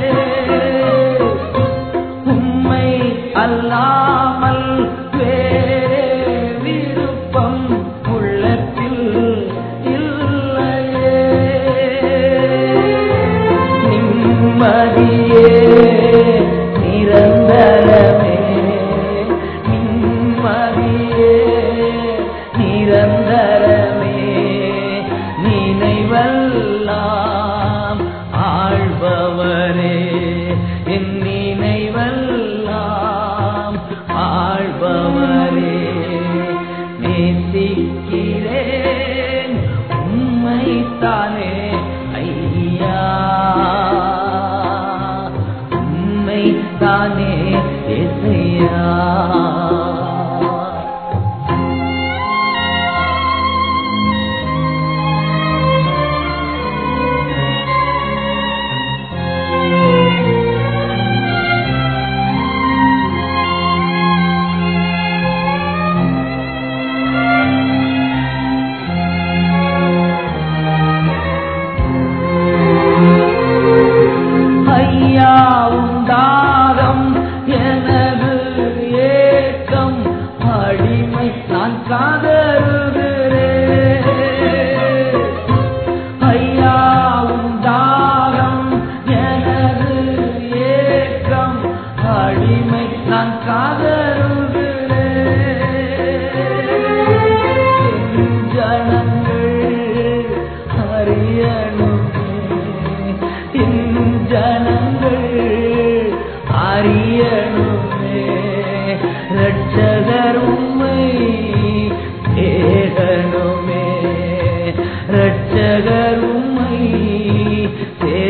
உம்மை அல்லாமல் வேறே விருப்பம் உள்ளத்தில் இல்லையே நிம்மதியே நிரந்தரமே நிம்மதியே நிரந்தரமே நினைவெல்லாம் ஆழ்பவரே என் நினைவெல்லாம் ஆழ்பவரே நேசிக்கிறேன் உம்மைத்தானே ஐயா உம்மைத்தானே இசையா ஐயா உண்டாகம் எனது ஏக்கம் அடிமை நான் காதருகிறேன் ஐயா உண்டாகம் எனது ஏக்கம் அடிமை நான் காதருகிறேன் என் ஜனங்கள் அறியணுமே என் ஜனங்கள் அறியணுமே ரட்சகர் உம்மை தேடணுமே ரட்சகர் உம்மை தே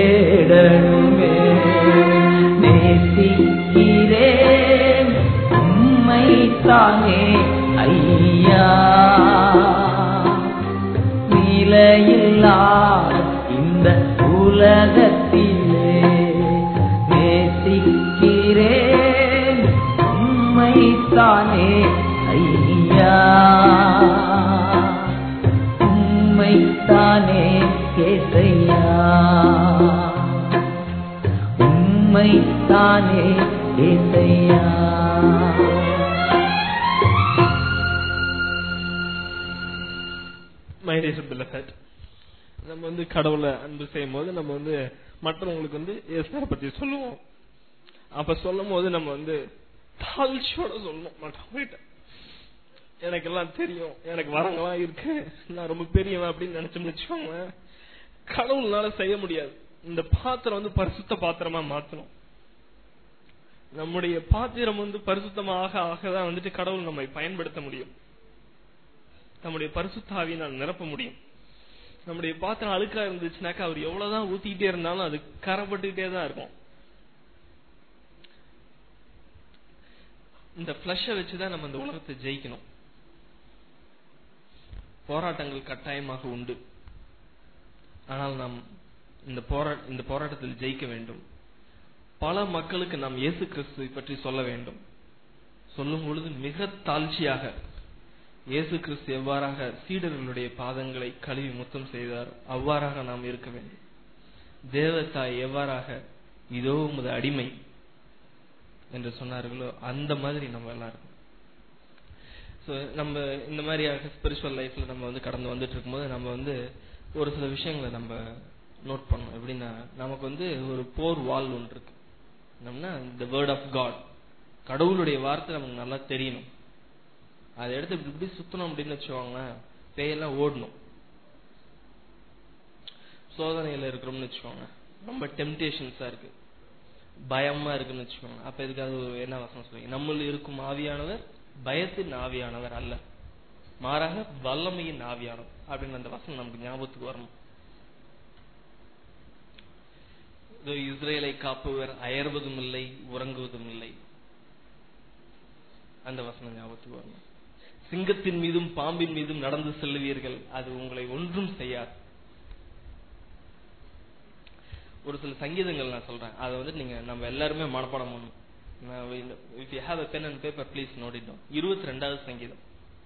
தானே ஏசையா மை டியர் beloved நம்ம வந்து கடவுளை அன்பு செய்யும் போது நம்ம வந்து மற்றவங்களுக்கு வந்து இயேசுவை பத்தி சொல்லுவோம் அப்ப சொல்லும் போது நம்ம வந்து தாழ்ச்சியோட சொல்லணும் மற்றவங்ககிட்ட எனக்கு எல்லாம் தெரியும் எனக்கு வரங்களாம் இருக்கு நான் ரொம்ப பெரியவன் அப்படின்னு நினைச்சோம்னு வச்சுக்கோங்க கடவுள்னால செய்ய முடியாது இந்த பாத்திரம் வந்து பரிசுத்த பாத்திரமா மாத்தணும் நம்முடைய பாத்திரம் வந்து பரிசுத்தமாக ஆகதான் வந்துட்டு கடவுள் நம்மை பயன்படுத்த முடியும் நம்முடைய பரிசுத்தாவியினால் நிரப்ப முடியும் நம்முடைய பாத்திரம் அழுக்கா இருந்துச்சுனாக்கா அவர் எவ்வளவுதான் ஊத்திக்கிட்டே இருந்தாலும் அது கரப்பட்டுக்கிட்டே தான் இருக்கும் இந்த பிளஷ வச்சுதான் நம்ம இந்த உலகத்தை ஜெயிக்கணும் போராட்டங்கள் கட்டாயமாக உண்டு ஆனால் நாம் இந்த போரா இந்த போராட்டத்தில் ஜெயிக்க வேண்டும் பல மக்களுக்கு நாம் இயேசு கிறிஸ்துவை பற்றி சொல்ல வேண்டும் சொல்லும் பொழுது மிக தாழ்ச்சியாக இயேசு கிறிஸ்து எவ்வாறாக சீடர்களுடைய பாதங்களை கழுவி முத்தம் செய்தார் அவ்வாறாக நாம் இருக்க வேண்டும் தேவதாய் எவ்வாறாக இதோ உமது அடிமை என்று சொன்னார்களோ அந்த மாதிரி நம்ம எல்லாரும் ஸோ நம்ம இந்த மாதிரியாக ஸ்பிரிச்சுவல் லைஃப்ல நம்ம வந்து கடந்து வந்துட்டு இருக்கும்போது நம்ம வந்து ஒரு சில விஷயங்களை நம்ம நோட் பண்ணோம் எப்படின்னா நமக்கு வந்து ஒரு போர் வால் ஒன்று இருக்கு என்னம்னா இந்த வேர்ட் ஆஃப் காட் கடவுளுடைய வார்த்தை நமக்கு நல்லா தெரியணும் அதை எடுத்து இப்படி இப்படி சுத்தணும் அப்படின்னு வச்சுக்கோங்களேன் பேயெல்லாம் ஓடணும் சோதனையில இருக்கிறோம்னு வச்சுக்கோங்க ரொம்ப டெம்டேஷன்ஸா இருக்கு பயமா இருக்குன்னு வச்சுக்கோங்க அப்ப இதுக்காக ஒரு என்ன வசனம் சொல்லுங்க நம்மள இருக்கும் ஆவியானவர் பயத்தின் ஆவியானவர் அல்ல மாறாக வல்லமையின் ஆவியானவர் அப்படின்னு அந்த வசனம் நமக்கு ஞாபகத்துக்கு வரணும் இதோ இஸ்ரேலை காப்பவர் அயர்வதும் இல்லை உறங்குவதும் இல்லை அந்த வசனம் ஞாபகத்துக்கு வரணும் சிங்கத்தின் மீதும் பாம்பின் மீதும் நடந்து செல்லுவீர்கள் அது உங்களை ஒன்றும் செய்யாது ஒரு சில சங்கீதங்கள் நான் சொல்றேன் அதை வந்து நீங்க நம்ம எல்லாருமே மனப்பாடம் பண்ணணும் if you have a pen and paper please note it இருபத்தி ரெண்டாவது சங்கீதம்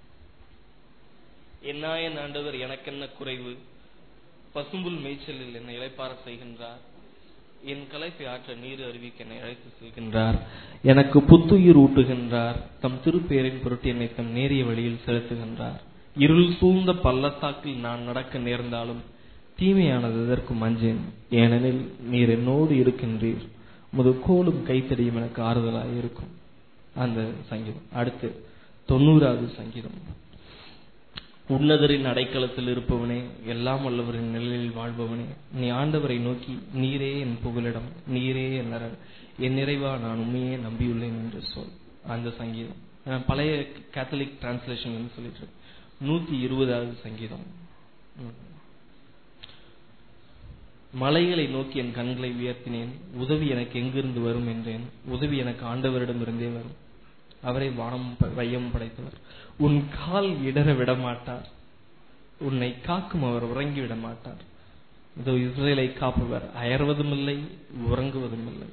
என்னாயன் ஆண்டவர் எனக்கென்ன குறைவு பசும்புல் மேய்ச்சலில் என்னை இளைப்பார செய்கின்றார் என் களைப்பை ஆற்ற நீர் அறிவிக்க என்னை அழைத்து செல்கின்றார் எனக்கு புத்துயிர் ஊட்டுகின்றார் தம் திருப்பேரின் பொருட்டு என்னை தம் நேரிய வழியில் செலுத்துகின்றார் இருள் சூழ்ந்த பள்ளத்தாக்கில் நான் நடக்க நேர்ந்தாலும் தீமையானது எதற்கு மஞ்சேன் ஏனெனில் நீர் என்னோடு இருக்கின்றீர் முது கோலும் கைத்தடியும் எனக்கு ஆறுதலாக இருக்கும் அந்த சங்கீதம் அடுத்து தொண்ணூறாவது சங்கீதம் உன்னதரின் அடைக்கலத்தில் இருப்பவனே எல்லாம் வல்லவரின் நிழலில் வாழ்பவனே நீ ஆண்டவரை நோக்கி நீரே என் புகலிடம் நீரே என் நரன் என் நிறைவா நான் உண்மையே நம்பியுள்ளேன் என்று சொல் அந்த சங்கீதம் அஹ் பழைய கேத்தலிக் டிரான்ஸ்லேஷன் சொல்லிட்டு இருக்கு. நூத்தி இருபதாவது சங்கீதம் ம். மலைகளை நோக்கி என் கண்களை உயர்த்தினேன் உதவி எனக்கு எங்கிருந்து வரும் என்றேன் உதவி எனக்கு ஆண்டவரிடமிருந்தே வரும் அவரை வானம் ப- வையம் படைத்தவர் உன் கால் இடற விட மாட்டார் உன்னை காக்கும் அவர் உறங்கி விட மாட்டார் இதோ இஸ்ரேலை காப்பவர் அயர்வதும் இல்லை உறங்குவதும் இல்லை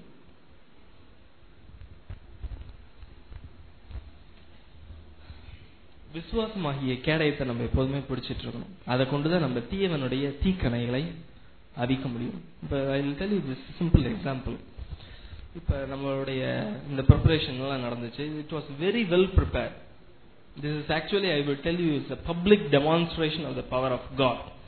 விசுவாசமாகிய கேடயத்தை நம்ம எப்போதுமே பிடிச்சிட்டு இருக்கணும் அதை கொண்டுதான் நம்ம தீயவனுடைய தீக்கணைகளை அவிக்க முடியும் இப்ப I tell you this simple example இப்ப நம்மளுடைய இந்த ப்ரிப்பரேஷன் எல்லாம் நடந்துச்சு it was very well prepared this is actually I will tell you is a public demonstration of the power of God